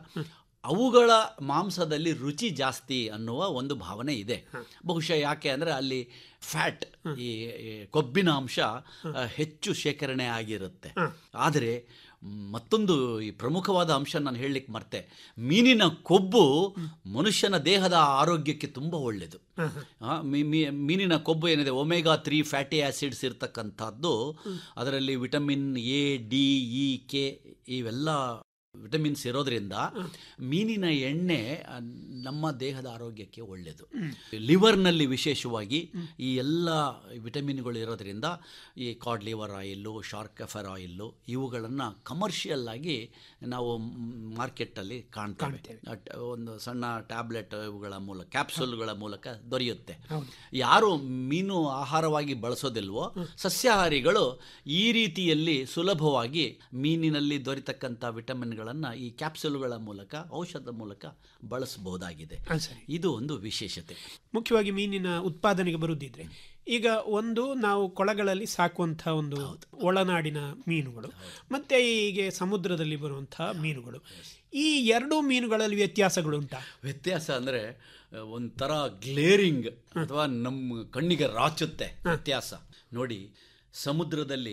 ಅವುಗಳ ಮಾಂಸದಲ್ಲಿ ರುಚಿ ಜಾಸ್ತಿ ಅನ್ನುವ ಒಂದು ಭಾವನೆ ಇದೆ ಬಹುಶಃ ಯಾಕೆ ಅಂದರೆ ಅಲ್ಲಿ ಫ್ಯಾಟ್ ಈ ಈ ಕೊಬ್ಬಿನ ಅಂಶ ಆ, ಹೆಚ್ಚು ಶೇಖರಣೆ ಆಗಿರುತ್ತೆ ಆದರೆ ಮತ್ತೊಂದು ಈ ಪ್ರಮುಖವಾದ ಅಂಶ ನಾನು ಹೇಳಲಿಕ್ಕೆ ಮರ್ತೆ ಮೀನಿನ ಕೊಬ್ಬು ಮನುಷ್ಯನ ದೇಹದ ಆರೋಗ್ಯಕ್ಕೆ ತುಂಬ ಒಳ್ಳೆಯದು ಆ, ಮೀ- ಮೀ- ಮೀನಿನ ಕೊಬ್ಬು ಏನಿದೆ ಒಮೆಗಾ ತ್ರೀ ಫ್ಯಾಟಿ ಆಸಿಡ್ಸ್ ಇರ್ತಕ್ಕಂಥದ್ದು ಅದರಲ್ಲಿ vitamin A D E K ಇವೆಲ್ಲ ವಿಟಮಿನ್ಸ್ ಇರೋದ್ರಿಂದ ಮೀನಿನ ಎಣ್ಣೆ ಆ, ನಮ್ಮ ದೇಹದ ಆರೋಗ್ಯಕ್ಕೆ ಒಳ್ಳೆಯದು ಲಿವರ್ನಲ್ಲಿ ವಿಶೇಷವಾಗಿ ಈ ಎಲ್ಲ ವಿಟಮಿನ್ಗಳು ಇರೋದ್ರಿಂದ ಈ ಕಾಡ್ ಲಿವರ್ ಆಯಿಲ್ಲು ಶಾರ್ಕ್ ಎಫರ್ ಆಯಿಲ್ಲು ಇವುಗಳನ್ನು ಕಮರ್ಷಿಯಲ್ ಆಗಿ ನಾವು ಮಾರ್ಕೆಟಲ್ಲಿ ಕಾಣ್ತೇವೆ ಅಟ್- ಒಂದು ಸಣ್ಣ ಟ್ಯಾಬ್ಲೆಟ್ ಇವುಗಳ ಮೂಲಕ ಕ್ಯಾಪ್ಸೂಲ್ಗಳ ಮೂಲಕ ದೊರೆಯುತ್ತೆ ಯಾರು ಮೀನು ಆಹಾರವಾಗಿ ಬಳಸೋದಿಲ್ವೋ ಸಸ್ಯಾಹಾರಿಗಳು ಈ ರೀತಿಯಲ್ಲಿ ಸುಲಭವಾಗಿ ಮೀನಿನಲ್ಲಿ ದೊರೆತಕ್ಕಂಥ ವಿಟಮಿನ್ಗಳನ್ನು ಈ ಕ್ಯಾಪ್ಸೂಲ್ಗಳ ಮೂಲಕ ಔಷಧದ ಮೂಲಕ ಬಳಸಬಹುದಾಗಿದೆ ಹಾ, ಸರಿ. ಇದು ಒಂದು ವಿಶೇಷತೆ ಮುಖ್ಯವಾಗಿ ಮೀನಿನ ಉತ್ಪಾದನೆಗೆ ಬರುದಿದ್ರೆ ಈಗ ಒಂದು ನಾವು ಕೊಳಗಳಲ್ಲಿ ಸಾಕುವಂಥ ಒಂದು ಒಳನಾಡಿನ ಮೀನುಗಳು ಮತ್ತೆ ಹೀಗೆ ಸಮುದ್ರದಲ್ಲಿ ಬರುವಂತಹ ಮೀನುಗಳು ಈ ಎರಡೂ ಮೀನುಗಳಲ್ಲಿ ವ್ಯತ್ಯಾಸಗಳುಂಟಾ ವ್ಯತ್ಯಾಸ ಅಂದರೆ ಒಂಥರ ಗ್ಲೇರಿಂಗ್ ಅಥವಾ ನಮ್ಮ ಕಣ್ಣಿಗೆ ರಾಚುತ್ತೆ ವ್ಯತ್ಯಾಸ ನೋಡಿ ಸಮುದ್ರದಲ್ಲಿ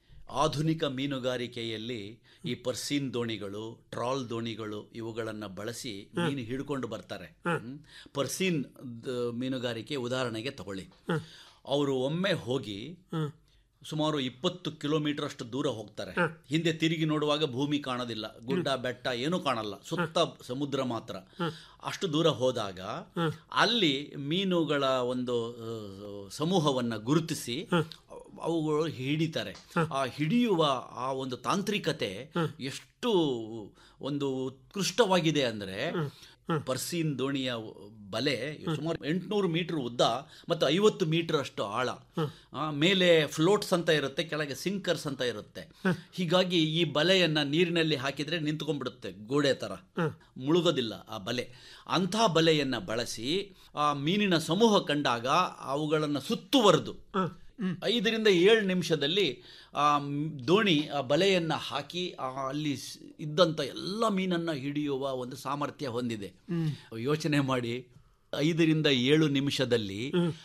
ಆಧುನಿಕ ಮೀನುಗಾರಿಕೆಯಲ್ಲಿ ಈ ಪರ್ಸೀನ್ ದೋಣಿಗಳು ಟ್ರಾಲ್ ದೋಣಿಗಳು ಇವುಗಳನ್ನು ಬಳಸಿ ಮೀನು ಹಿಡ್ಕೊಂಡು ಬರ್ತಾರೆ ಹ್ಮ್. ಪರ್ಸೀನ್ ದ- ಮೀನುಗಾರಿಕೆ ಉದಾಹರಣೆಗೆ ತಗೊಳ್ಳಿ ಅವರು ಒಮ್ಮೆ ಹೋಗಿ ಸುಮಾರು ಇಪ್ಪತ್ತು ಕಿಲೋಮೀಟರ್ ಅಷ್ಟು ದೂರ ಹೋಗ್ತಾರೆ ಹಿಂದೆ ತಿರುಗಿ ನೋಡುವಾಗ ಭೂಮಿ ಕಾಣೋದಿಲ್ಲ ಗುಡ್ಡ ಬೆಟ್ಟ ಏನೂ ಕಾಣಲ್ಲ ಸುತ್ತ ಸಮುದ್ರ ಮಾತ್ರ ಅಷ್ಟು ದೂರ ಹೋದಾಗ ಅಲ್ಲಿ ಮೀನುಗಳ ಒಂದು ಆ, ಸಮೂಹವನ್ನ ಗುರುತಿಸಿ ಅವುಗಳು ಹಿಡಿತಾರೆ ಆ ಹಿಡಿಯುವ ಆ ಒಂದು ತಾಂತ್ರಿಕತೆ ಎಷ್ಟು ಒಂದು ಉತ್ಕೃಷ್ಟವಾಗಿದೆ ಅಂದರೆ ಪರ್ಸೀನ್ ದೋಣಿಯ ಬಲೆ ಸುಮಾರು ಎಂಟುನೂರು ಮೀಟರ್ ಉದ್ದ ಮತ್ತು ಐವತ್ತು ಮೀಟರ್ ಅಷ್ಟು ಆಳ ಆ, ಮೇಲೆ ಫ್ಲೋಟ್ಸ್ ಅಂತ ಇರುತ್ತೆ ಕೆಳಗೆ ಸಿಂಕರ್ಸ್ ಅಂತ ಇರುತ್ತೆ ಹೀಗಾಗಿ ಈ ಬಲೆಯನ್ನ ನೀರಿನಲ್ಲಿ ಹಾಕಿದ್ರೆ ನಿಂತ್ಕೊಂಡ್ಬಿಡುತ್ತೆ ಗೋಡೆ ತರ ಮುಳುಗೋದಿಲ್ಲ ಆ ಬಲೆ ಅಂಥ ಬಲೆಯನ್ನ ಬಳಸಿ ಆ ಮೀನಿನ ಸಮೂಹ ಕಂಡಾಗ ಅವುಗಳನ್ನು ಸುತ್ತುವರೆದು ಐದರಿಂದ ಏಳು ನಿಮಿಷದಲ್ಲಿ ಆ ಮ್- ದೋಣಿ ಆ ಬಲೆಯನ್ನು ಹಾಕಿ ಆ ಅಲ್ಲಿ ಸ್- ಇದ್ದಂಥ ಎಲ್ಲ ಮೀನನ್ನು ಹಿಡಿಯುವ ಒಂದು ಸಾಮರ್ಥ್ಯ ಹೊಂದಿದೆ ಯೋಚನೆ ಮಾಡಿ ಐದರಿಂದ ಏಳು ನಿಮಿಷದಲ್ಲಿ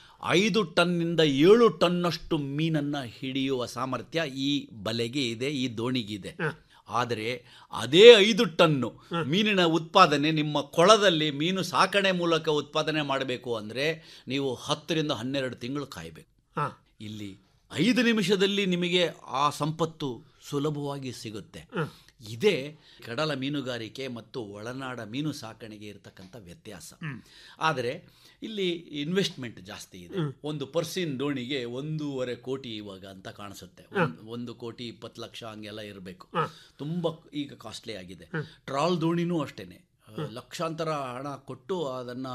ಐದು ಟನ್ನಿಂದ ಏಳು ಟನ್ನಷ್ಟು ಮೀನನ್ನು ಹಿಡಿಯುವ ಸಾಮರ್ಥ್ಯ ಈ ಬಲೆಗೆ ಇದೆ ಈ ದೋಣಿಗಿದೆ ಆದರೆ ಅದೇ ಐದು ಟನ್ನು ಮೀನಿನ ಉತ್ಪಾದನೆ ನಿಮ್ಮ ಕೊಳದಲ್ಲಿ ಮೀನು ಸಾಕಣೆ ಮೂಲಕ ಉತ್ಪಾದನೆ ಮಾಡಬೇಕು ಅಂದರೆ ನೀವು ಹತ್ತರಿಂದ ಹನ್ನೆರಡು ತಿಂಗಳು ಕಾಯಬೇಕು ಹಾ ಇಲ್ಲಿ ಐದು ನಿಮಿಷದಲ್ಲಿ ನಿಮಗೆ ಆ ಸಂಪತ್ತು ಸುಲಭವಾಗಿ ಸಿಗುತ್ತೆ ಇದೇ ಕಡಲ ಮೀನುಗಾರಿಕೆ ಮತ್ತು ಒಳನಾಡ ಮೀನು ಸಾಕಣೆಗೆ ಇರತಕ್ಕಂಥ ವ್ಯತ್ಯಾಸ ಆದರೆ ಇಲ್ಲಿ ಇನ್ವೆಸ್ಟ್ಮೆಂಟ್ ಜಾಸ್ತಿ ಇದೆ ಒಂದು ಪರ್ಸಿನ್ ದೋಣಿಗೆ ಒಂದೂವರೆ ಕೋಟಿ ಇವಾಗ ಅಂತ ಕಾಣಿಸುತ್ತೆ ಒಂದ್- ಒಂದು ಕೋಟಿ ಇಪ್ಪತ್ತು ಲಕ್ಷ ಹಂಗೆಲ್ಲ ಇರಬೇಕು ತುಂಬ ಈಗ ಕಾಸ್ಟ್ಲಿ ಆಗಿದೆ ಟ್ರಾಲ್ ದೋಣಿನೂ ಅಷ್ಟೇನೆ ಆ, ಲಕ್ಷಾಂತರ ಹಣ ಕೊಟ್ಟು ಅದನ್ನು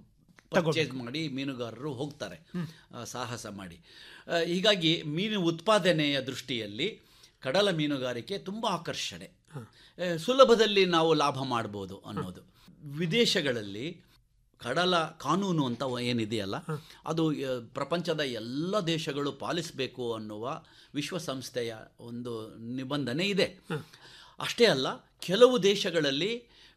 ಪರ್ಚೇಸ್ ಮಾಡಿ ಮೀನುಗಾರರು ಹೋಗ್ತಾರೆ ಆ, ಸಾಹಸ ಮಾಡಿ ಆ, ಹೀಗಾಗಿ ಮೀನು ಉತ್ಪಾದನೆಯ ದೃಷ್ಟಿಯಲ್ಲಿ ಕಡಲ ಮೀನುಗಾರಿಕೆ ತುಂಬ ಆಕರ್ಷಣೆ ಆ, ಸುಲಭದಲ್ಲಿ ನಾವು ಲಾಭ ಮಾಡ್ಬೋದು ಅನ್ನೋದು ವಿದೇಶಗಳಲ್ಲಿ ಕಡಲ ಕಾನೂನು ಅಂತ ಏನಿದೆಯಲ್ಲ ಅದು ಆ, ಪ್ರಪಂಚದ ಎಲ್ಲ ದೇಶಗಳು ಪಾಲಿಸಬೇಕು ಅನ್ನುವ ವಿಶ್ವಸಂಸ್ಥೆಯ ಒಂದು ನಿಬಂಧನೆ ಇದೆ ಅಷ್ಟೇ ಅಲ್ಲ ಕೆಲವು ದೇಶಗಳಲ್ಲಿ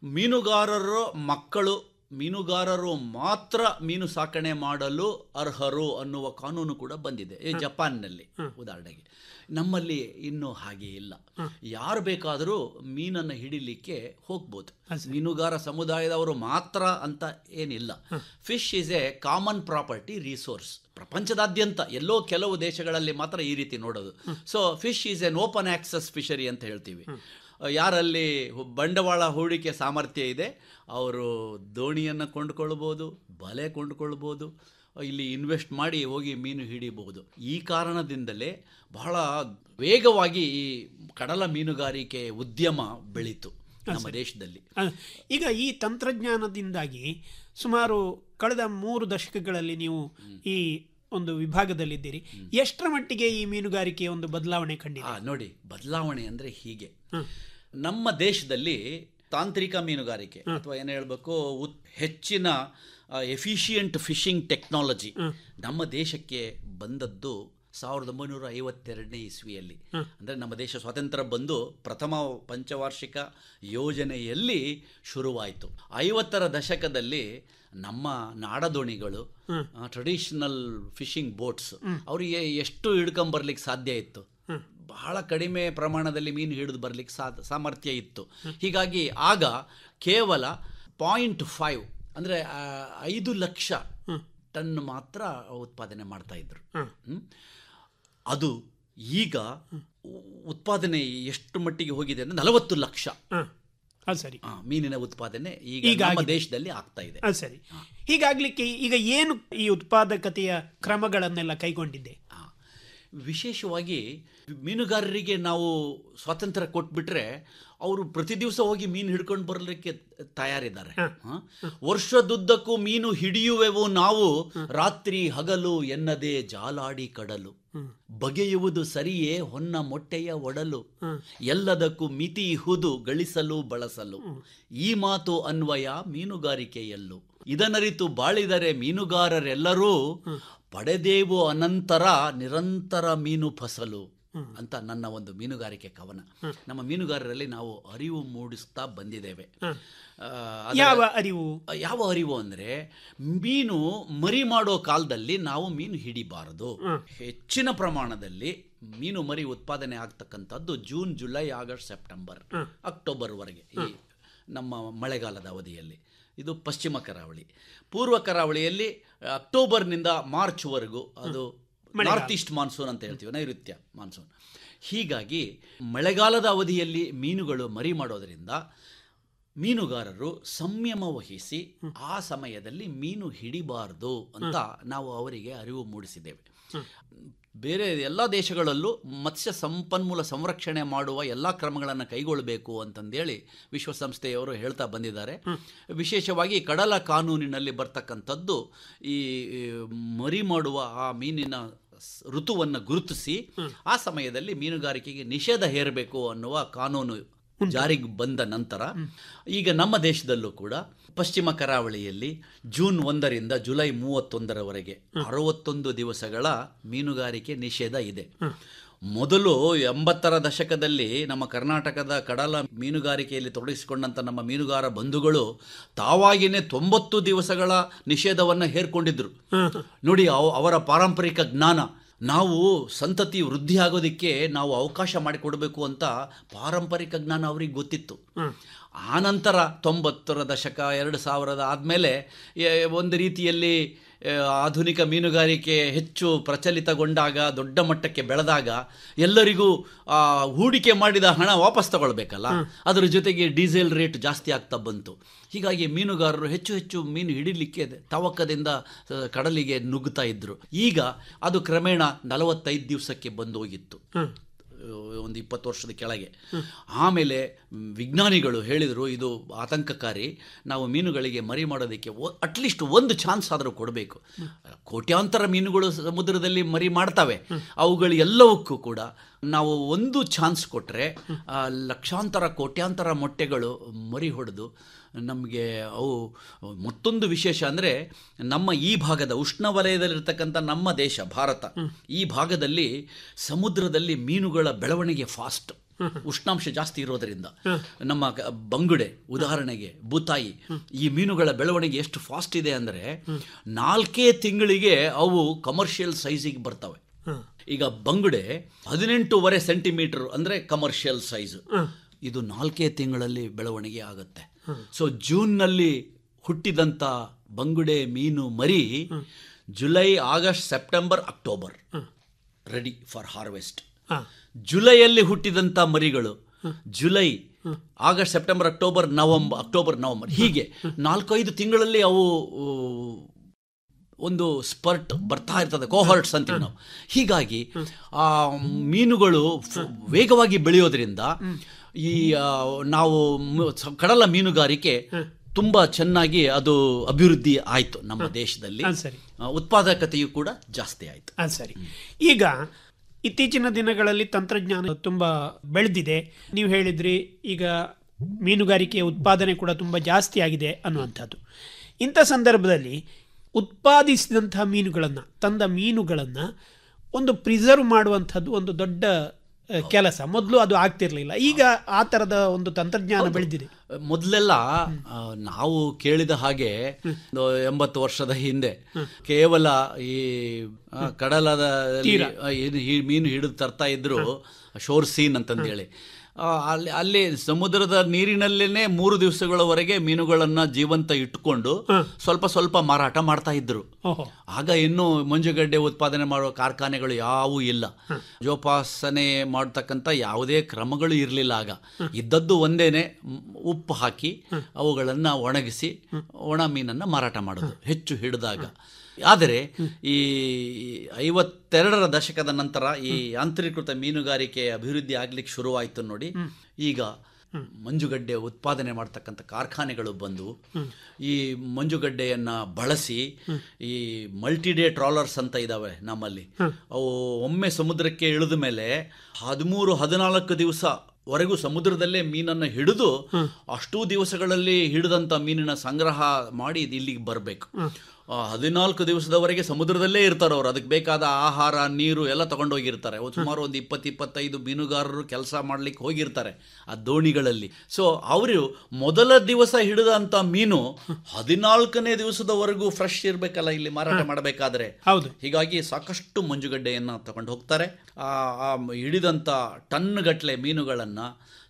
ಮೀನುಗಾರರ ಮಕ್ಕಳು ಮೀನುಗಾರರು ಮಾತ್ರ ಮೀನು ಸಾಕಣೆ ಮಾಡಲು ಅರ್ಹರು ಅನ್ನುವ ಕಾನೂನು ಕೂಡ ಬಂದಿದೆ ಈ ಜಪಾನ್ನಲ್ಲಿ ಉದಾಹರಣೆಗೆ ನಮ್ಮಲ್ಲಿ ಇನ್ನೂ ಹಾಗೆ ಇಲ್ಲ ಯಾರು ಬೇಕಾದರೂ ಮೀನನ್ನು ಹಿಡಿಲಿಕ್ಕೆ ಹೋಗ್ಬೋದು ಮೀನುಗಾರ ಸಮುದಾಯದವರು ಮಾತ್ರ ಅಂತ ಏನಿಲ್ಲ fish is a common property resource ಪ್ರಪಂಚದಾದ್ಯಂತ ಎಲ್ಲೋ ಕೆಲವು ದೇಶಗಳಲ್ಲಿ ಮಾತ್ರ ಈ ರೀತಿ ನೋಡೋದು so fish is an open access fishery ಅಂತ ಹೇಳ್ತೀವಿ ಯಾರಲ್ಲಿ ಹು- ಬಂಡವಾಳ ಹೂಡಿಕೆ ಸಾಮರ್ಥ್ಯ ಇದೆ ಅವರು ದೋಣಿಯನ್ನು ಕೊಂಡುಕೊಳ್ಬೋದು ಬಲೆ ಕೊಂಡುಕೊಳ್ಬೋದು ಇಲ್ಲಿ ಇನ್ವೆಸ್ಟ್ ಮಾಡಿ ಹೋಗಿ ಮೀನು ಹಿಡಿಬಹುದು ಈ ಕಾರಣದಿಂದಲೇ ಬಹಳ ವೇಗವಾಗಿ ಈ ಕಡಲ ಮೀನುಗಾರಿಕೆ ಉದ್ಯಮ ಬೆಳೀತು ನಮ್ಮ ದೇಶದಲ್ಲಿ ಆ, ಈಗ ಈ ತಂತ್ರಜ್ಞಾನದಿಂದಾಗಿ ಸುಮಾರು ಕಳೆದ ಮೂರು ದಶಕಗಳಲ್ಲಿ ನೀವು ಈ ಒಂದು ವಿಭಾಗದಲ್ಲಿದ್ದೀರಿ ಎಷ್ಟರ ಮಟ್ಟಿಗೆ ಈ ಮೀನುಗಾರಿಕೆಯ ಒಂದು ಬದಲಾವಣೆ ಕಂಡಿದೆ ಆ ನೋಡಿ ಬದಲಾವಣೆ ಅಂದರೆ ಹೀಗೆ ನಮ್ಮ ದೇಶದಲ್ಲಿ ತಾಂತ್ರಿಕ ಮೀನುಗಾರಿಕೆ ಅಥವಾ ಏನು ಹೇಳಬೇಕು ಹೆಚ್ಚಿನ ಎಫಿಷಿಯಂಟ್ ಫಿಶಿಂಗ್ ಟೆಕ್ನಾಲಜಿ ನಮ್ಮ ದೇಶಕ್ಕೆ ಬಂದದ್ದು ಸಾವಿರದ ಒಂಬೈನೂರ ಐವತ್ತೆರಡನೇ ಇಸ್ವಿಯಲ್ಲಿ ಅಂದರೆ ನಮ್ಮ ದೇಶ ಸ್ವಾತಂತ್ರ್ಯ ಬಂದು ಪ್ರಥಮ ಪಂಚವಾರ್ಷಿಕ ಯೋಜನೆಯಲ್ಲಿ ಶುರುವಾಯಿತು ಐವತ್ತರ ದಶಕದಲ್ಲಿ ನಮ್ಮ ನಾಡದೋಣಿಗಳು ಟ್ರೆಡಿಷನಲ್ ಫಿಶಿಂಗ್ ಬೋಟ್ಸ್ ಅವರಿಗೆ ಎಷ್ಟು ಹಿಡ್ಕೊಂಬರ್ಲಿಕ್ಕೆ ಸಾಧ್ಯ ಇತ್ತು ಬಹಳ ಕಡಿಮೆ ಪ್ರಮಾಣದಲ್ಲಿ ಮೀನು ಹಿಡಿದು ಬರ್ಲಿಕ್ಕೆ ಸಾ ಸಾಮರ್ಥ್ಯ ಇತ್ತು ಹೀಗಾಗಿ ಆಗ ಕೇವಲ ಪಾಯಿಂಟ್ ಫೈವ್ ಅಂದರೆ ಐದು ಲಕ್ಷ ಟನ್ ಮಾತ್ರ ಉತ್ಪಾದನೆ ಮಾಡ್ತಾ ಇದ್ರು ಹ್ಮ್? ಅದು ಈಗ ಉ- ಉತ್ಪಾದನೆ ಎಷ್ಟು ಮಟ್ಟಿಗೆ ಹೋಗಿದೆ ಅಂದರೆ ನಲವತ್ತು ಲಕ್ಷ ಅದು ಸರಿ ಆ, ಮೀನಿನ ಉತ್ಪಾದನೆ ಈಗ ಈಗ ನಮ್ಮ ಆಗಿದೆ. ದೇಶದಲ್ಲಿ ಆಗ್ತಾ ಇದೆ ಅದು ಸರಿ ಹೀಗಾಗ್ಲಿಕ್ಕೆ ಈಗ ಏನು ಈ ಉತ್ಪಾದಕತೆಯ ಕ್ರಮಗಳನ್ನೆಲ್ಲ ಕೈಗೊಂಡಿದೆ ಆ, ವಿಶೇಷವಾಗಿ ಮೀನುಗಾರರಿಗೆ ನಾವು ಸ್ವಾತಂತ್ರ್ಯ ಕೊಟ್ಬಿಟ್ರೆ ಅವರು ಪ್ರತಿ ದಿವಸ ಹೋಗಿ ಮೀನು ಹಿಡ್ಕೊಂಡು ಬರಲಿಕ್ಕೆ ತಯಾರಿದ್ದಾರೆ ಹ? ವರ್ಷದುದ್ದಕ್ಕೂ ಮೀನು ಹಿಡಿಯುವೆವು ನಾವು ರಾತ್ರಿ ಹಗಲು ಎನ್ನದೇ ಜಾಲಾಡಿ ಕಡಲು ಬಗೆಯುವುದು ಸರಿಯೇ ಹೊನ್ನ ಮೊಟ್ಟೆಯ ಒಡಲು ಎಲ್ಲದಕ್ಕೂ ಮಿತಿ ಇಹುದು ಗಳಿಸಲು ಬಳಸಲು ಈ ಮಾತು ಅನ್ವಯ ಮೀನುಗಾರಿಕೆಯಲ್ಲೂ ಇದನರಿತು ಬಾಳಿದರೆ ಮೀನುಗಾರರೆಲ್ಲರೂ ಪಡೆದೇವು ಅನಂತರ ನಿರಂತರ ಮೀನು ಫಸಲು ಅಂತ ನನ್ನ ಒಂದು ಮೀನುಗಾರಿಕೆ ಕವನ ನಮ್ಮ ಮೀನುಗಾರರಲ್ಲಿ ನಾವು ಅರಿವು ಮೂಡಿಸ್ತಾ ಬಂದಿದ್ದೇವೆ ಆ, ಅದರ- ಯಾವ ಅರಿವು ಯಾವ ಅರಿವು ಅಂದ್ರೆ ಮೀನು ಮರಿ ಮಾಡೋ ಕಾಲದಲ್ಲಿ ನಾವು ಮೀನು ಹಿಡಿಬಾರದು ಹೆಚ್ಚಿನ ಪ್ರಮಾಣದಲ್ಲಿ ಮೀನು ಮರಿ ಉತ್ಪಾದನೆ ಆಗ್ತಕ್ಕಂಥದ್ದು June July August September October ವರೆಗೆ ಈ ನಮ್ಮ ಮಳೆಗಾಲದ ಅವಧಿಯಲ್ಲಿ ಇದು ಪಶ್ಚಿಮ ಕರಾವಳಿ ಪೂರ್ವ ಕರಾವಳಿಯಲ್ಲಿ ಅಕ್ಟೋಬರ್ನಿಂದ ಮಾರ್ಚ್ವರೆಗೂ ಅದು ನಾರ್ತ್ ಈಸ್ಟ್ ಮಾನ್ಸೂನ್ ಅಂತ ಹೇಳ್ತೀವಿ ನೈಋತ್ಯ ಮಾನ್ಸೂನ್ ಹೀಗಾಗಿ ಮಳೆಗಾಲದ ಅವಧಿಯಲ್ಲಿ ಮೀನುಗಳು ಮರಿ ಮಾಡೋದರಿಂದ ಮೀನುಗಾರರು ಸಂಯಮ ವಹಿಸಿ ಆ ಸಮಯದಲ್ಲಿ ಮೀನು ಹಿಡಿಬಾರ್ದು ಅಂತ ನಾವು ಅವರಿಗೆ ಅರಿವು ಮೂಡಿಸಿದ್ದೇವೆ ಬೇರೆ ಎಲ್ಲ ದೇಶಗಳಲ್ಲೂ ಮತ್ಸ್ಯ ಸಂಪನ್ಮೂಲ ಸಂರಕ್ಷಣೆ ಮಾಡುವ ಎಲ್ಲ ಕ್ರಮಗಳನ್ನು ಕೈಗೊಳ್ಳಬೇಕು ಅಂತಂದೇಳಿ ವಿಶ್ವಸಂಸ್ಥೆಯವರು ಹೇಳ್ತಾ ಬಂದಿದ್ದಾರೆ ವಿಶೇಷವಾಗಿ ಕಡಲ ಕಾನೂನಿನಲ್ಲಿ ಬರ್ತಕ್ಕಂಥದ್ದು ಈ ಈ ಮರಿ ಮಾಡುವ ಆ ಮೀನಿನ ಸ್- ಋತುವನ್ನು ಗುರುತಿಸಿ ಆ ಸಮಯದಲ್ಲಿ ಮೀನುಗಾರಿಕೆಗೆ ನಿಷೇಧ ಹೇರಬೇಕು ಅನ್ನುವ ಕಾನೂನು ಜಾರಿಗೆ ಬಂದ ನಂತರ ಈಗ ನಮ್ಮ ದೇಶದಲ್ಲೂ ಕೂಡ ಪಶ್ಚಿಮ ಕರಾವಳಿಯಲ್ಲಿ ಜೂನ್ ಒಂದರಿಂದ ಜುಲೈ ಮೂವತ್ತೊಂದರವರೆಗೆ ಅರವತ್ತೊಂದು ದಿವಸಗಳ ಮೀನುಗಾರಿಕೆ ನಿಷೇಧ ಇದೆ ಮೊದಲು ಎಂಬತ್ತರ ದಶಕದಲ್ಲಿ ನಮ್ಮ ಕರ್ನಾಟಕದ ಕಡಲ ಮೀನುಗಾರಿಕೆಯಲ್ಲಿ ತೊಡಗಿಸಿಕೊಂಡಂಥ ನಮ್ಮ ಮೀನುಗಾರ ಬಂಧುಗಳು ತಾವಾಗಿಯೇ ತೊಂಬತ್ತು ದಿವಸಗಳ ನಿಷೇಧವನ್ನು ಹೇರ್ಕೊಂಡಿದ್ರು ನೋಡಿ ಅವ- ಅವರ ಪಾರಂಪರಿಕ ಜ್ಞಾನ ನಾವು ಸಂತತಿ ವೃದ್ಧಿ ಆಗೋದಕ್ಕೆ ನಾವು ಅವಕಾಶ ಮಾಡಿಕೊಡಬೇಕು ಅಂತ ಪಾರಂಪರಿಕ ಜ್ಞಾನ ಅವ್ರಿಗೆ ಗೊತ್ತಿತ್ತು ಆನಂತರ ತೊಂಬತ್ತರ ದಶಕ ಎರಡು ಸಾವಿರದ ಆದಮೇಲೆ ಒಂದು ರೀತಿಯಲ್ಲಿ ಆ, ಆಧುನಿಕ ಮೀನುಗಾರಿಕೆ ಹೆಚ್ಚು ಪ್ರಚಲಿತಗೊಂಡಾಗ ದೊಡ್ಡ ಮಟ್ಟಕ್ಕೆ ಬೆಳೆದಾಗ ಎಲ್ಲರಿಗೂ ಆ, ಹೂಡಿಕೆ ಮಾಡಿದ ಹಣ ವಾಪಸ್ ತಗೊಳ್ಬೇಕಲ್ಲ ಅದರ ಜೊತೆಗೆ ಡೀಸೆಲ್ ರೇಟ್ ಜಾಸ್ತಿ ಆಗ್ತಾ ಬಂತು ಹೀಗಾಗಿ ಮೀನುಗಾರರು ಹೆಚ್ಚು ಹೆಚ್ಚು ಮೀನು ಹಿಡಿಲಿಕ್ಕೆ ತವಕದಿಂದ ಆ, ಕಡಲಿಗೆ ನುಗ್ಗುತ್ತಾ ಇದ್ರು ಈಗ ಅದು ಕ್ರಮೇಣ ನಲವತ್ತೈದು ದಿವಸಕ್ಕೆ ಬಂದು ಹೋಗಿತ್ತು ಒಂದು ಇಪ್ಪತ್ತು ವರ್ಷದ ಕೆಳಗೆ ಆಮೇಲೆ ಮ್, ವಿಜ್ಞಾನಿಗಳು ಹೇಳಿದರು ಇದು ಆತಂಕಕಾರಿ ನಾವು ಮೀನುಗಳಿಗೆ ಮರಿ ಮಾಡೋದಕ್ಕೆ ಅಟ್ಲೀಸ್ಟ್ ಒಂದು ಚಾನ್ಸ್ ಆದರೂ ಕೊಡಬೇಕು ಕೋಟ್ಯಾಂತರ ಮೀನುಗಳು ಸಮುದ್ರದಲ್ಲಿ ಮರಿ ಮಾಡ್ತವೆ ಅವುಗಳು ಎಲ್ಲವಕ್ಕೂ ಕೂಡ ನಾವು ಒಂದು ಚಾನ್ಸ್ ಕೊಟ್ಟರೆ ಲಕ್ಷಾಂತರ ಕೋಟ್ಯಾಂತರ ಮೊಟ್ಟೆಗಳು ಮರಿ ಹೊಡೆದು ನಮಗೆ ಅವು ಮತ್ತೊಂದು ವಿಶೇಷ ಅಂದರೆ ನಮ್ಮ ಈ ಭಾಗದ ಉಷ್ಣವಲಯದಲ್ಲಿರ್ತಕ್ಕಂಥ ನಮ್ಮ ದೇಶ ಭಾರತ ಈ ಭಾಗದಲ್ಲಿ ಸಮುದ್ರದಲ್ಲಿ ಮೀನುಗಳ ಬೆಳವಣಿಗೆ ಫಾಸ್ಟ್ ಉಷ್ಣಾಂಶ ಜಾಸ್ತಿ ಇರೋದರಿಂದ ನಮ್ಮ ಕ- ಬಂಗುಡೆ ಉದಾಹರಣೆಗೆ ಬೂತಾಯಿ ಈ ಮೀನುಗಳ ಬೆಳವಣಿಗೆ ಎಷ್ಟು ಫಾಸ್ಟ್ ಇದೆ ಅಂದರೆ ನಾಲ್ಕೇ ತಿಂಗಳಿಗೆ ಅವು ಕಮರ್ಷಿಯಲ್ ಸೈಜಿಗೆ ಬರ್ತವೆ ಈಗ ಬಂಗುಡೆ ಹದಿನೆಂಟೂವರೆ ಸೆಂಟಿಮೀಟರ್ ಅಂದರೆ ಕಮರ್ಷಿಯಲ್ ಸೈಜ್ ಇದು ನಾಲ್ಕೇ ತಿಂಗಳಲ್ಲಿ ಬೆಳವಣಿಗೆ ಆಗುತ್ತೆ ಸೊ ಜೂನ್ನಲ್ಲಿ ಹುಟ್ಟಿದಂಥ ಬಂಗುಡೆ ಮೀನು ಮರಿ July August September October ready for harvest ಜುಲೈಯಲ್ಲಿ ಹುಟ್ಟಿದಂಥ ಮರಿಗಳು July August September October November October November ಹೀಗೆ ನಾಲ್ಕೈದು ತಿಂಗಳಲ್ಲಿ ಅವು ಊ, ಒಂದು ಸ್ಪರ್ಟ್ ಬರ್ತಾ ಇರ್ತದೆ ಕೋಹರ್ಟ್ಸ್ ಅಂತೀವಿ ನಾವು ಹೀಗಾಗಿ ಆ ಮೀನುಗಳು ಫ್- ವೇಗವಾಗಿ ಬೆಳೆಯೋದ್ರಿಂದ ಈ ಆ, ನಾವು ಮ- ಸ- ಕಡಲ ಮೀನುಗಾರಿಕೆ ತುಂಬಾ ಚೆನ್ನಾಗಿ ಅದು ಅಭಿವೃದ್ಧಿ ಆಯಿತು ನಮ್ಮ ದೇಶದಲ್ಲಿ ಅದು ಸರಿ. ಆ, ಉತ್ಪಾದಕತೆಯು ಕೂಡ ಜಾಸ್ತಿ ಆಯಿತು ಅದು ಸರಿ ಈಗ ಇತ್ತೀಚಿನ ದಿನಗಳಲ್ಲಿ ತಂತ್ರಜ್ಞಾನ ತುಂಬ ಬೆಳೆದಿದೆ ನೀವು ಹೇಳಿದ್ರಿ ಈಗ ಮೀನುಗಾರಿಕೆಯ ಉತ್ಪಾದನೆ ಕೂಡ ತುಂಬ ಜಾಸ್ತಿ ಆಗಿದೆ ಅನ್ನುವಂಥದ್ದು ಇಂಥ ಸಂದರ್ಭದಲ್ಲಿ ಉತ್ಪಾದಿಸಿದಂತಹ ಮೀನುಗಳನ್ನು ತಂದ ಮೀನುಗಳನ್ನು ಒಂದು ಪ್ರಿಸರ್ವ್ ಮಾಡುವಂಥದ್ದು ಒಂದು ದೊಡ್ಡ ಆ, ಕೆಲಸ ಮೊದಲು ಅದು ಆಗ್ತಿರ್ಲಿಲ್ಲ ಈಗ ಆ ಥರದ ಒಂದು ತಂತ್ರಜ್ಞಾನ ಬೆಳೆದಿದೆ ಮೊದಲೆಲ್ಲ ಆ, ನಾವು ಕೇಳಿದ ಹಾಗೆ ಒಂದು ಎಂಬತ್ತು ವರ್ಷದ ಹಿಂದೆ ಕೇವಲ ಈ ಆ, ಕಡಲದ ಈ ಮೀನು ಹಿಡಿದು ತರ್ತಾ ಇದ್ರು ಶೋರ್ ಸೀನ್ ಅಂತಂದೇಳಿ ಆ, ಅಲ್ಲಿ ಅಲ್ಲಿ ಸಮುದ್ರದ ನೀರಿನಲ್ಲೇನೆ ಮೂರು ದಿವಸಗಳವರೆಗೆ ಮೀನುಗಳನ್ನ ಜೀವಂತ ಇಟ್ಕೊಂಡು ಸ್ವಲ್ಪ ಸ್ವಲ್ಪ ಮಾರಾಟ ಮಾಡ್ತಾ ಇದ್ರು ಓಹೋ ಆಗ ಇನ್ನು ಮಂಜುಗಡ್ಡೆ ಉತ್ಪಾದನೆ ಮಾಡುವ ಕಾರ್ಖಾನೆಗಳು ಯಾವೂ ಇಲ್ಲ ಜೋಪಾಸನೆ ಮಾಡತಕ್ಕಂಥ ಯಾವುದೇ ಕ್ರಮಗಳು ಇರಲಿಲ್ಲ ಆಗ ಇದ್ದದ್ದು ಒಂದೇನೆ ಮ್, ಉಪ್ಪು ಹಾಕಿ ಅವುಗಳನ್ನು ಒಣಗಿಸಿ ಒಣ ಮೀನನ್ನು ಮಾರಾಟ ಮಾಡೋದು ಹೆಚ್ಚು ಹಿಡಿದಾಗ ಆದರೆ ಈ ಐವತ್ತೆರಡರ ದಶಕದ ನಂತರ ಈ ಯಾಂತ್ರೀಕೃತ ಮೀನುಗಾರಿಕೆ ಅಭಿವೃದ್ಧಿ ಆಗ್ಲಿಕ್ಕೆ ಶುರುವಾಯಿತು ನೋಡಿ ಈಗ ಮಂಜುಗಡ್ಡೆ ಉತ್ಪಾದನೆ ಮಾಡ್ತಕ್ಕಂಥ ಕಾರ್ಖಾನೆಗಳು ಬಂದು ಈ ಮಂಜುಗಡ್ಡೆಯನ್ನ ಬಳಸಿ ಈ ಮಲ್ಟಿಡೇ ಟ್ರಾಲರ್ಸ್ ಅಂತ ಇದಾವೆ ನಮ್ಮಲ್ಲಿ ಅವು ಒಮ್ಮೆ ಸಮುದ್ರಕ್ಕೆ ಇಳಿದ ಮೇಲೆ ಹದಿಮೂರು ಹದಿನಾಲ್ಕು ದಿವಸ ವರೆಗೂ ಸಮುದ್ರದಲ್ಲೇ ಮೀನನ್ನು ಹಿಡಿದು ಅಷ್ಟೂ ದಿವಸಗಳಲ್ಲಿ ಹಿಡಿದಂಥ ಮೀನಿನ ಸಂಗ್ರಹ ಮಾಡಿ ಇದು ಇಲ್ಲಿಗೆ ಬರಬೇಕು ಹದಿನಾಲ್ಕು ದಿವಸದವರೆಗೆ ಸಮುದ್ರದಲ್ಲೇ ಇರ್ತಾರೆ ಅವರು ಅದಕ್ಕೆ ಬೇಕಾದ ಆಹಾರ ನೀರು ಎಲ್ಲ ತಗೊಂಡೋಗಿರ್ತಾರೆ ಅವ್ರು ಸುಮಾರು ಒಂದು ಇಪ್ಪತ್ತು ಇಪ್ಪತ್ತೈದು ಮೀನುಗಾರರು ಕೆಲಸ ಮಾಡ್ಲಿಕ್ಕೆ ಹೋಗಿರ್ತಾರೆ ಆ ದೋಣಿಗಳಲ್ಲಿ ಸೊ ಅವರು ಮೊದಲ ದಿವಸ ಹಿಡಿದಂಥ ಮೀನು ಹದಿನಾಲ್ಕನೇ ದಿವಸದವರೆಗೂ ಫ್ರೆಶ್ ಇರಬೇಕಲ್ಲ ಇಲ್ಲಿ ಮಾರಾಟ ಮಾಡಬೇಕಾದ್ರೆ ಹೌದು ಹೀಗಾಗಿ ಸಾಕಷ್ಟು ಮಂಜುಗಡ್ಡೆಯನ್ನು ತಗೊಂಡು ಹೋಗ್ತಾರೆ ಆ ಆ ಹಿಡಿದಂಥ ಟನ್ ಗಟ್ಟಲೆ ಮೀನುಗಳನ್ನು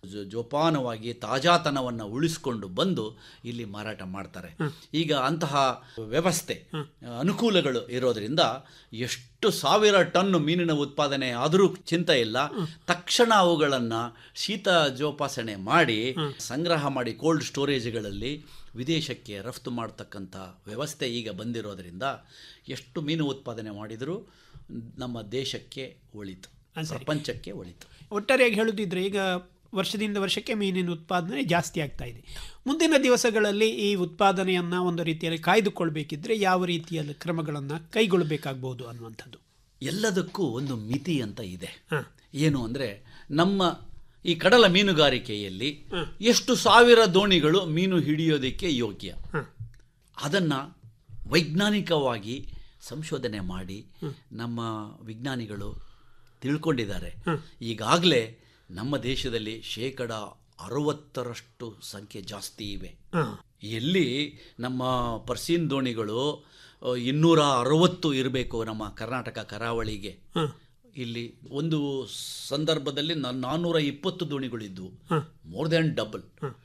ಜೊ- ಜೋಪಾನವಾಗಿ ತಾಜಾತನವನ್ನು ಉಳಿಸಿಕೊಂಡು ಬಂದು ಇಲ್ಲಿ ಮಾರಾಟ ಮಾಡ್ತಾರೆ ಈಗ ಅಂತಹ ವ್ಯವಸ್ಥೆ ಅನುಕೂಲಗಳು ಇರೋದ್ರಿಂದ ಎಷ್ಟು ಸಾವಿರ ಟನ್ ಮೀನಿನ ಉತ್ಪಾದನೆ ಆದರೂ ಚಿಂತೆ ಇಲ್ಲ ತಕ್ಷಣ ಅವುಗಳನ್ನು ಶೀತ ಜೋಪಾಸಣೆ ಮಾಡಿ ಸಂಗ್ರಹ ಮಾಡಿ ಕೋಲ್ಡ್ ಸ್ಟೋರೇಜ್ಗಳಲ್ಲಿ ವಿದೇಶಕ್ಕೆ ರಫ್ತು ಮಾಡ್ತಕ್ಕಂಥ ವ್ಯವಸ್ಥೆ ಈಗ ಬಂದಿರೋದ್ರಿಂದ ಎಷ್ಟು ಮೀನು ಉತ್ಪಾದನೆ ಮಾಡಿದರೂ ನಮ್ಮ ದೇಶಕ್ಕೆ ಒಳಿತು ಆ, ಸರಿ. ಪ್ರಪಂಚಕ್ಕೆ ಒಳಿತು ಒಟ್ಟಾರೆಯಾಗಿ ಹೇಳುದಿದ್ರೆ ಈಗ ವರ್ಷದಿಂದ ವರ್ಷಕ್ಕೆ ಮೀನಿನ ಉತ್ಪಾದನೆ ಜಾಸ್ತಿ ಆಗ್ತಾ ಇದೆ ಮುಂದಿನ ದಿವಸಗಳಲ್ಲಿ ಈ ಉತ್ಪಾದನೆಯನ್ನು ಒಂದು ರೀತಿಯಲ್ಲಿ ಕಾಯ್ದುಕೊಳ್ಬೇಕಿದ್ರೆ ಯಾವ ರೀತಿಯಲ್ಲಿ ಕ್ರಮಗಳನ್ನು ಕೈಗೊಳ್ಳಬೇಕಾಗಬಹುದು ಅನ್ನುವಂಥದ್ದು ಎಲ್ಲದಕ್ಕೂ ಒಂದು ಮಿತಿ ಅಂತ ಇದೆ ಏನು ಅಂದರೆ ನಮ್ಮ ಈ ಕಡಲ ಮೀನುಗಾರಿಕೆಯಲ್ಲಿ ಎಷ್ಟು ಸಾವಿರ ದೋಣಿಗಳು ಮೀನು ಹಿಡಿಯೋದಕ್ಕೆ ಯೋಗ್ಯ ಅದನ್ನು ವೈಜ್ಞಾನಿಕವಾಗಿ ಸಂಶೋಧನೆ ಮಾಡಿ ನಮ್ಮ ವಿಜ್ಞಾನಿಗಳು ತಿಳ್ಕೊಂಡಿದ್ದಾರೆ ಈಗಾಗಲೇ ನಮ್ಮ ದೇಶದಲ್ಲಿ ಶೇಕಡ ಅರವತ್ತರಷ್ಟು ಸಂಖ್ಯೆ ಜಾಸ್ತಿ ಇವೆ ಎಲ್ಲಿ ನಮ್ಮ ಪರ್ಸೀನ್ ದೋಣಿಗಳು ಅ, ಇನ್ನೂರ ಅರವತ್ತು ಇರಬೇಕು ನಮ್ಮ ಕರ್ನಾಟಕ ಕರಾವಳಿಗೆ ಇಲ್ಲಿ ಒಂದು ಸಂದರ್ಭದಲ್ಲಿ ನಾ- ನಾನ್ನೂರ ಇಪ್ಪತ್ತು ದೋಣಿಗಳಿದ್ವು ಮೋರ್ ದ್ಯಾನ್ ಡಬಲ್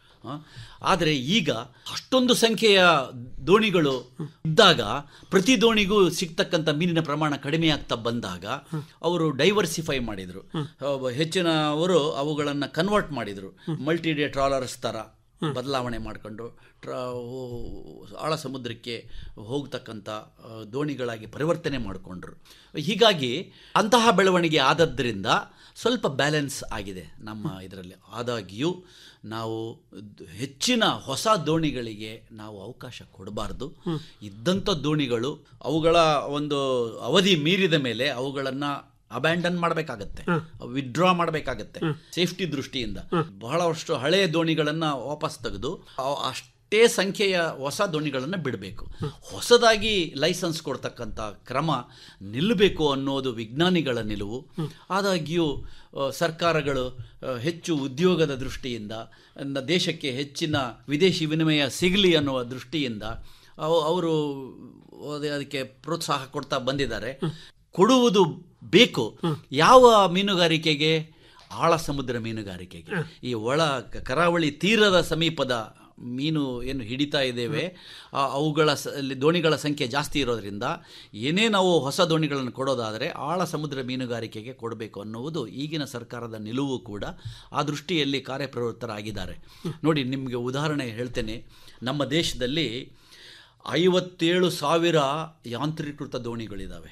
ಆದರೆ ಈಗ ಅಷ್ಟೊಂದು ಸಂಖ್ಯೆಯ ದೋಣಿಗಳು ಇದ್ದಾಗ ಪ್ರತಿ ದೋಣಿಗೂ ಸಿಗ್ತಕ್ಕಂಥ ಮೀನಿನ ಪ್ರಮಾಣ ಕಡಿಮೆ ಆಗ್ತಾ ಬಂದಾಗ ಅವರು ಡೈವರ್ಸಿಫೈ ಮಾಡಿದರು ಹೆಚ್ಚಿನವರು ಅವುಗಳನ್ನು ಕನ್ವರ್ಟ್ ಮಾಡಿದರು ಮಲ್ಟಿ ಡೇ ಟ್ರಾಲರ್ಸ್ ಥರ ಬದಲಾವಣೆ ಮಾಡಿಕೊಂಡು ಟ್ರಾ ಓ- ಆಳ ಸಮುದ್ರಕ್ಕೆ ಹೋಗ್ತಕ್ಕಂಥ ಆ, ದೋಣಿಗಳಾಗಿ ಪರಿವರ್ತನೆ ಮಾಡಿಕೊಂಡ್ರು ಹೀಗಾಗಿ ಅಂತಹ ಬೆಳವಣಿಗೆ ಆದದ್ದರಿಂದ ಸ್ವಲ್ಪ ಬ್ಯಾಲೆನ್ಸ್ ಆಗಿದೆ ನಮ್ಮ ಇದರಲ್ಲಿ ಆದಾಗ್ಯೂ ನಾವು ದ್- ಹೆಚ್ಚಿನ ಹೊಸ ದೋಣಿಗಳಿಗೆ ನಾವು ಅವಕಾಶ ಕೊಡಬಾರ್ದು ಇದ್ದಂಥ ದೋಣಿಗಳು ಅವುಗಳ ಒಂದು ಅವಧಿ ಮೀರಿದ ಮೇಲೆ ಅವುಗಳನ್ನು ಅಬ್ಯಾಂಡನ್ ಮಾಡಬೇಕಾಗತ್ತೆ ವಿಡ್ರಾ ಮಾಡಬೇಕಾಗತ್ತೆ ಸೇಫ್ಟಿ ದೃಷ್ಟಿಯಿಂದ ಬಹಳಷ್ಟು ಹಳೆಯ ದೋಣಿಗಳನ್ನು ವಾಪಸ್ ತೆಗೆದು ಅವ್- ಅಷ್ಟೇ ಸಂಖ್ಯೆಯ ಹೊಸ ದೋಣಿಗಳನ್ನು ಬಿಡಬೇಕು ಹೊಸದಾಗಿ ಲೈಸೆನ್ಸ್ ಕೊಡ್ತಕ್ಕಂಥ ಕ್ರಮ ನಿಲ್ಲಬೇಕು ಅನ್ನೋದು ವಿಜ್ಞಾನಿಗಳ ನಿಲುವು ಆದಾಗ್ಯೂ ಆ, ಸರ್ಕಾರಗಳು ಆ, ಹೆಚ್ಚು ಉದ್ಯೋಗದ ದೃಷ್ಟಿಯಿಂದ ನ- ದೇಶಕ್ಕೆ ಹೆಚ್ಚಿನ ವಿದೇಶಿ ವಿನಿಮಯ ಸಿಗಲಿ ಅನ್ನುವ ದೃಷ್ಟಿಯಿಂದ ಅವ- ಅವರು ಅದೇ ಅದಕ್ಕೆ ಪ್ರೋತ್ಸಾಹ ಕೊಡ್ತಾ ಬಂದಿದ್ದಾರೆ ಕೊಡುವುದು ಬೇಕು ಯಾವ ಮೀನುಗಾರಿಕೆಗೆ ಆಳ ಸಮುದ್ರ ಮೀನುಗಾರಿಕೆಗೆ ಈ ಒಳ ಕ- ಕರಾವಳಿ ತೀರದ ಸಮೀಪದ ಮೀನು ಏನು ಹಿಡಿತಾ ಇದ್ದೇವೆ ಆ, ಅವುಗಳ ಸ- ಅಲ್ಲಿ ದೋಣಿಗಳ ಸಂಖ್ಯೆ ಜಾಸ್ತಿ ಇರೋದ್ರಿಂದ ಏನೇ ನಾವು ಹೊಸ ದೋಣಿಗಳನ್ನು ಕೊಡೋದಾದರೆ ಆಳ ಸಮುದ್ರ ಮೀನುಗಾರಿಕೆಗೆ ಕೊಡಬೇಕು ಅನ್ನುವುದು ಈಗಿನ ಸರ್ಕಾರದ ನಿಲುವು ಕೂಡ ಆ ದೃಷ್ಟಿಯಲ್ಲಿ ಕಾರ್ಯಪ್ರವೃತ್ತರಾಗಿದ್ದಾರೆ ನೋಡಿ ನಿಮಗೆ ಉದಾಹರಣೆ ಹೇಳ್ತೇನೆ ನಮ್ಮ ದೇಶದಲ್ಲಿ ಐವತ್ತೇಳು ಸಾವಿರ ಯಾಂತ್ರೀಕೃತ ದೋಣಿಗಳಿದ್ದಾವೆ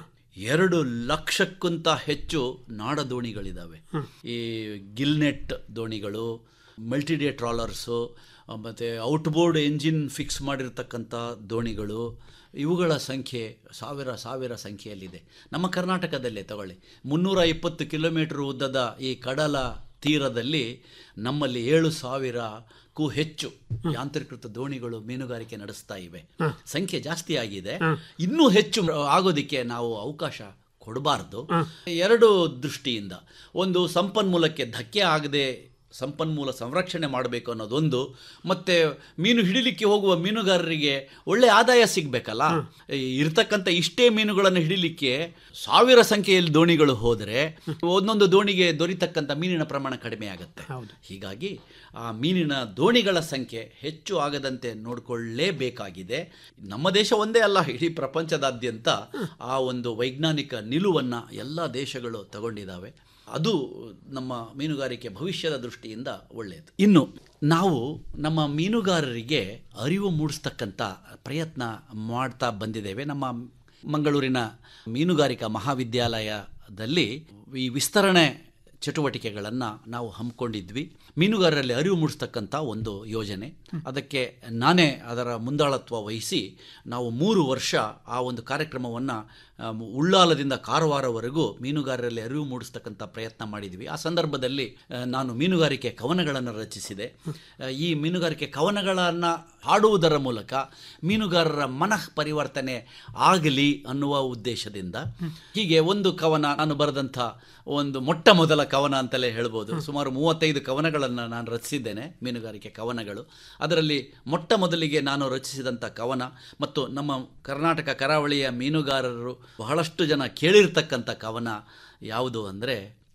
ಎರಡು ಲಕ್ಷಕ್ಕಿಂತ ಹೆಚ್ಚು ನಾಡ ದೋಣಿಗಳಿದ್ದಾವೆ ಈ ಗಿಲ್ನೆಟ್ ದೋಣಿಗಳು ಮಲ್ಟಿಡೇ ಟ್ರಾಲರ್ಸು ಮತ್ತು ಔಟ್ಬೋರ್ಡ್ ಎಂಜಿನ್ ಫಿಕ್ಸ್ ಮಾಡಿರ್ತಕ್ಕಂಥ ದೋಣಿಗಳು ಇವುಗಳ ಸಂಖ್ಯೆ ಸಾವಿರ ಸಾವಿರ ಸಂಖ್ಯೆಯಲ್ಲಿದೆ ನಮ್ಮ ಕರ್ನಾಟಕದಲ್ಲೇ ತಗೊಳ್ಳಿ ಮುನ್ನೂರ ಇಪ್ಪತ್ತು ಕಿಲೋಮೀಟರ್ ಉದ್ದದ ಈ ಕಡಲ ತೀರದಲ್ಲಿ ನಮ್ಮಲ್ಲಿ ಏಳು ಸಾವಿರಕ್ಕೂ ಹೆಚ್ಚು ಯಾಂತ್ರೀಕೃತ ದೋಣಿಗಳು ಮೀನುಗಾರಿಕೆ ನಡೆಸ್ತಾ ಇವೆ ಸಂಖ್ಯೆ ಜಾಸ್ತಿ ಆಗಿದೆ ಇನ್ನೂ ಹೆಚ್ಚು ಆಗೋದಕ್ಕೆ ನಾವು ಅವಕಾಶ ಕೊಡಬಾರ್ದು ಎರಡು ದೃಷ್ಟಿಯಿಂದ ಒಂದು ಸಂಪನ್ಮೂಲಕ್ಕೆ ಧಕ್ಕೆ ಆಗದೆ ಸಂಪನ್ಮೂಲ ಸಂರಕ್ಷಣೆ ಮಾಡಬೇಕು ಅನ್ನೋದೊಂದು ಮತ್ತೆ ಮೀನು ಹಿಡಿಲಿಕ್ಕೆ ಹೋಗುವ ಮೀನುಗಾರರಿಗೆ ಒಳ್ಳೆ ಆದಾಯ ಸಿಗಬೇಕಲ್ಲ ಇರ್ತಕ್ಕಂಥ ಇಷ್ಟೇ ಮೀನುಗಳನ್ನು ಹಿಡಿಲಿಕ್ಕೆ ಸಾವಿರ ಸಂಖ್ಯೆಯಲ್ಲಿ ದೋಣಿಗಳು ಹೋದರೆ ಒಂದೊಂದು ದೋಣಿಗೆ ದೊರೀತಕ್ಕಂಥ ಮೀನಿನ ಪ್ರಮಾಣ ಕಡಿಮೆ ಆಗುತ್ತೆ ಹೀಗಾಗಿ ಆ ಮೀನಿನ ದೋಣಿಗಳ ಸಂಖ್ಯೆ ಹೆಚ್ಚು ಆಗದಂತೆ ನೋಡಿಕೊಳ್ಳಲೇಬೇಕಾಗಿದೆ ನಮ್ಮ ದೇಶ ಒಂದೇ ಅಲ್ಲ ಇಡೀ ಪ್ರಪಂಚದಾದ್ಯಂತ ಆ ಒಂದು ವೈಜ್ಞಾನಿಕ ನಿಲುವನ್ನು ಎಲ್ಲ ದೇಶಗಳು ತಗೊಂಡಿದ್ದಾವೆ ಅದು ನಮ್ಮ ಮೀನುಗಾರಿಕೆ ಭವಿಷ್ಯದ ದೃಷ್ಟಿಯಿಂದ ಒಳ್ಳೆಯದು ಇನ್ನು ನಾವು ನಮ್ಮ ಮೀನುಗಾರರಿಗೆ ಅರಿವು ಮೂಡಿಸ್ತಕ್ಕಂಥ ಪ್ರಯತ್ನ ಮಾಡ್ತಾ ಬಂದಿದ್ದೇವೆ ನಮ್ಮ ಮಂಗಳೂರಿನ ಮೀನುಗಾರಿಕಾ ಮಹಾವಿದ್ಯಾಲಯದಲ್ಲಿ ಈ ವಿಸ್ತರಣೆ ಚಟುವಟಿಕೆಗಳನ್ನು ನಾವು ಹಮ್ಮಿಕೊಂಡಿದ್ವಿ ಮೀನುಗಾರರಲ್ಲಿ ಅರಿವು ಮೂಡಿಸ್ತಕ್ಕಂಥ ಒಂದು ಯೋಜನೆ ಅದಕ್ಕೆ ನಾನೇ ಅದರ ಮುಂದಾಳತ್ವ ವಹಿಸಿ ನಾವು ಮೂರು ವರ್ಷ ಆ ಒಂದು ಕಾರ್ಯಕ್ರಮವನ್ನು ಉಳ್ಳಾಲದಿಂದ ಕಾರವಾರವರೆಗೂ ಮೀನುಗಾರರಲ್ಲಿ ಅರಿವು ಮೂಡಿಸ್ತಕ್ಕಂಥ ಪ್ರಯತ್ನ ಮಾಡಿದ್ವಿ ಆ ಸಂದರ್ಭದಲ್ಲಿ ಆ, ನಾನು ಮೀನುಗಾರಿಕೆ ಕವನಗಳನ್ನು ರಚಿಸಿದೆ ಆ, ಈ ಮೀನುಗಾರಿಕೆ ಕವನಗಳನ್ನು ಹಾಡುವುದರ ಮೂಲಕ ಮೀನುಗಾರರ ಮನಃ ಪರಿವರ್ತನೆ ಆಗಲಿ ಅನ್ನುವ ಉದ್ದೇಶದಿಂದ ಹೀಗೆ ಒಂದು ಕವನ ನಾನು ಬರೆದಂಥ ಒಂದು ಮೊಟ್ಟ ಮೊದಲ ಕವನ ಅಂತಲೇ ಹೇಳ್ಬೋದು ಸುಮಾರು ಮೂವತ್ತೈದು ಕವನಗಳನ್ನು ನಾನು ರಚಿಸಿದ್ದೇನೆ ಮೀನುಗಾರಿಕೆ ಕವನಗಳು ಅದರಲ್ಲಿ ಮೊಟ್ಟ ಮೊದಲಿಗೆ ನಾನು ರಚಿಸಿದಂಥ ಕವನ ಮತ್ತು ನಮ್ಮ ಕರ್ನಾಟಕ ಕರಾವಳಿಯ ಮೀನುಗಾರರು ಬಹಳಷ್ಟು ಜನ ಕೇಳಿರ್ತಕ್ಕಂಥ ಕವನ ಯಾವುದು ಅಂದರೆ ಇದು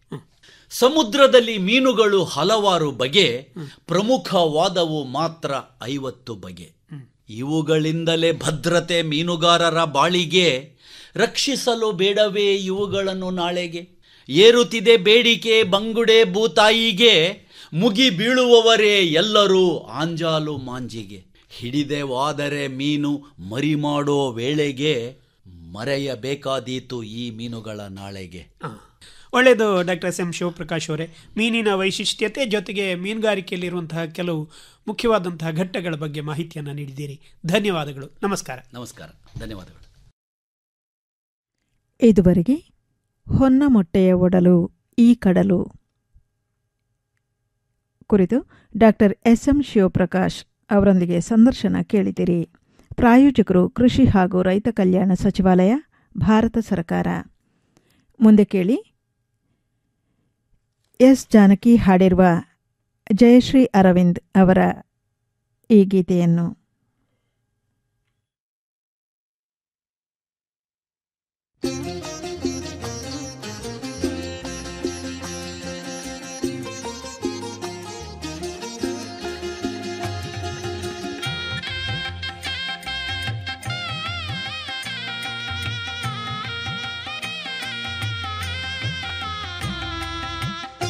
ಸಮುದ್ರದಲ್ಲಿ ಮೀನುಗಳು ಹಲವಾರು ಬಗೆ ಪ್ರಮುಖವಾದವು ಮಾತ್ರ ಐವತ್ತು ಬಗೆ ಇವುಗಳಿಂದಲೇ ಭದ್ರತೆ ಮೀನುಗಾರರ ಬಾಳಿಗೆ ರಕ್ಷಿಸಲು ಬೇಡವೇ ಇವುಗಳನ್ನು ನಾಳೆಗೆ ಏರುತ್ತಿದೆ ಬೇಡಿಕೆ ಬಂಗುಡೆ ಭೂತಾಯಿಗೆ ಮುಗಿ ಬೀಳುವವರೇ ಎಲ್ಲರೂ ಆಂಜಾಲು ಮಾಂಜಿಗೆ ಹಿಡಿದೆವಾದರೆ ಮೀನು ಮರಿ ಮಾಡೋ ವೇಳೆಗೆ ಮರೆಯಬೇಕಾದೀತು ಈ ಮೀನುಗಳ ನಾಳೆಗೆ ಒಳ್ಳೆಯದು ಡಾಕ್ಟರ್ ಎಸ್ ಎಂ ಶಿವಪ್ರಕಾಶ್ ಅವರೇ ಮೀನಿನ ವೈಶಿಷ್ಟ್ಯತೆ ಜೊತೆಗೆ ಮೀನುಗಾರಿಕೆಯಲ್ಲಿರುವಂತಹ ಕೆಲವು ಮುಖ್ಯವಾದಂತಹ ಘಟ್ಟಗಳ ಬಗ್ಗೆ ಮಾಹಿತಿಯನ್ನು ನೀಡಿದ್ದೀರಿ ಧನ್ಯವಾದಗಳು ನಮಸ್ಕಾರ ನಮಸ್ಕಾರ ಧನ್ಯವಾದಗಳು ಇದುವರೆಗೆ ಹೊನ್ನ ಮೊಟ್ಟೆಯ ಒಡಲು ಈ ಕಡಲು ಕುರಿತು ಡಾಕ್ಟರ್ ಎಸ್ ಎಂ ಶಿವಪ್ರಕಾಶ್ ಅವರೊಂದಿಗೆ ಸಂದರ್ಶನ ಕೇಳಿದಿರಿ ಪ್ರಾಯೋಜಕರು ಕೃಷಿ ಹಾಗೂ ರೈತ ಕಲ್ಯಾಣ ಸಚಿವಾಲಯ ಭಾರತ ಸರ್ಕಾರ ಮುಂದೆ ಕೇಳಿ ಎಸ್ ಜಾನಕಿ ಹಾಡಿರುವ ಜಯಶ್ರೀ ಅರವಿಂದ್ ಅವರ ಈ ಗೀತೆಯನ್ನು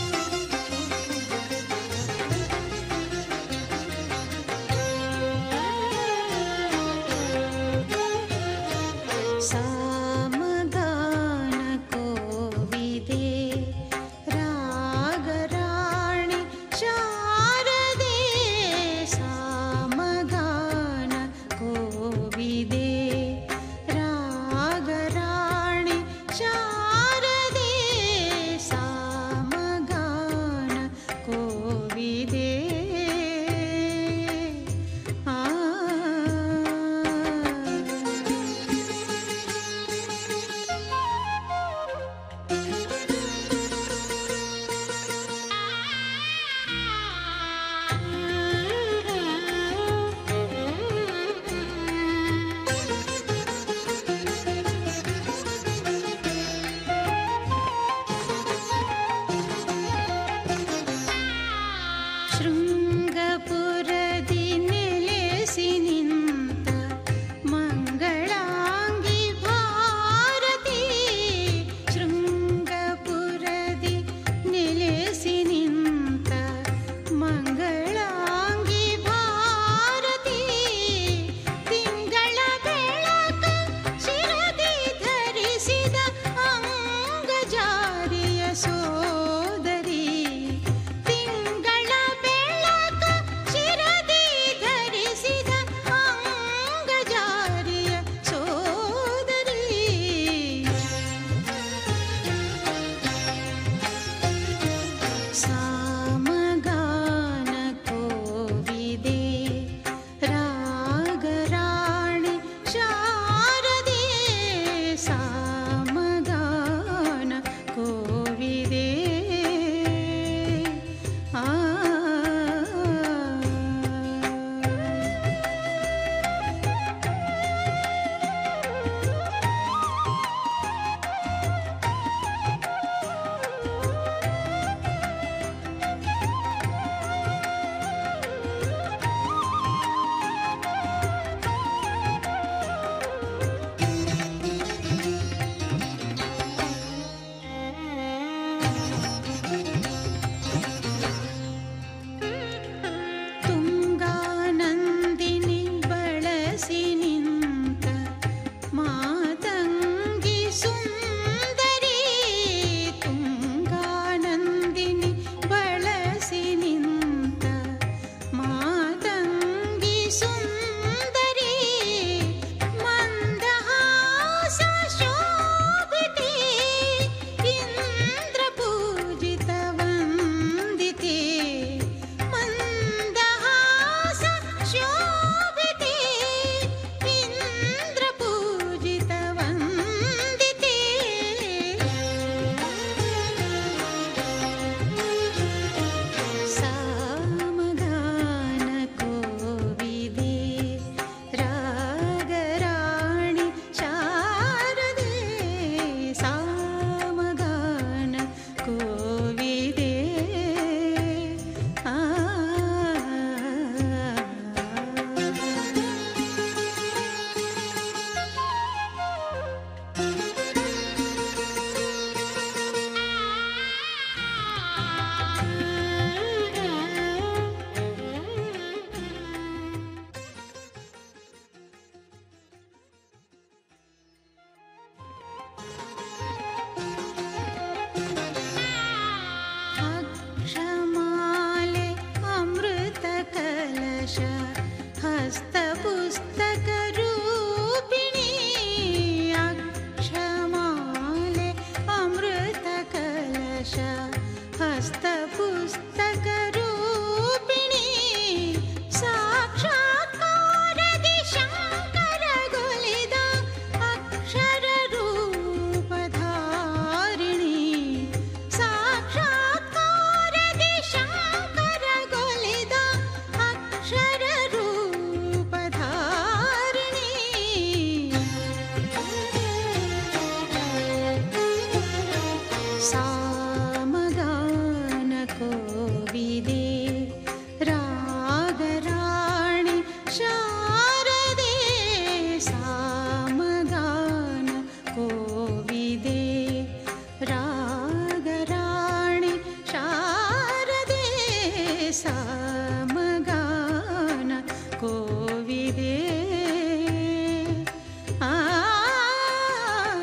Thank you. ಸಾಮಗಾನ ಕೋವಿದೆ ರಾಗರಾಣಿ Sharade ಸಾಮಗಾನ ಕೋವಿದೆ Ra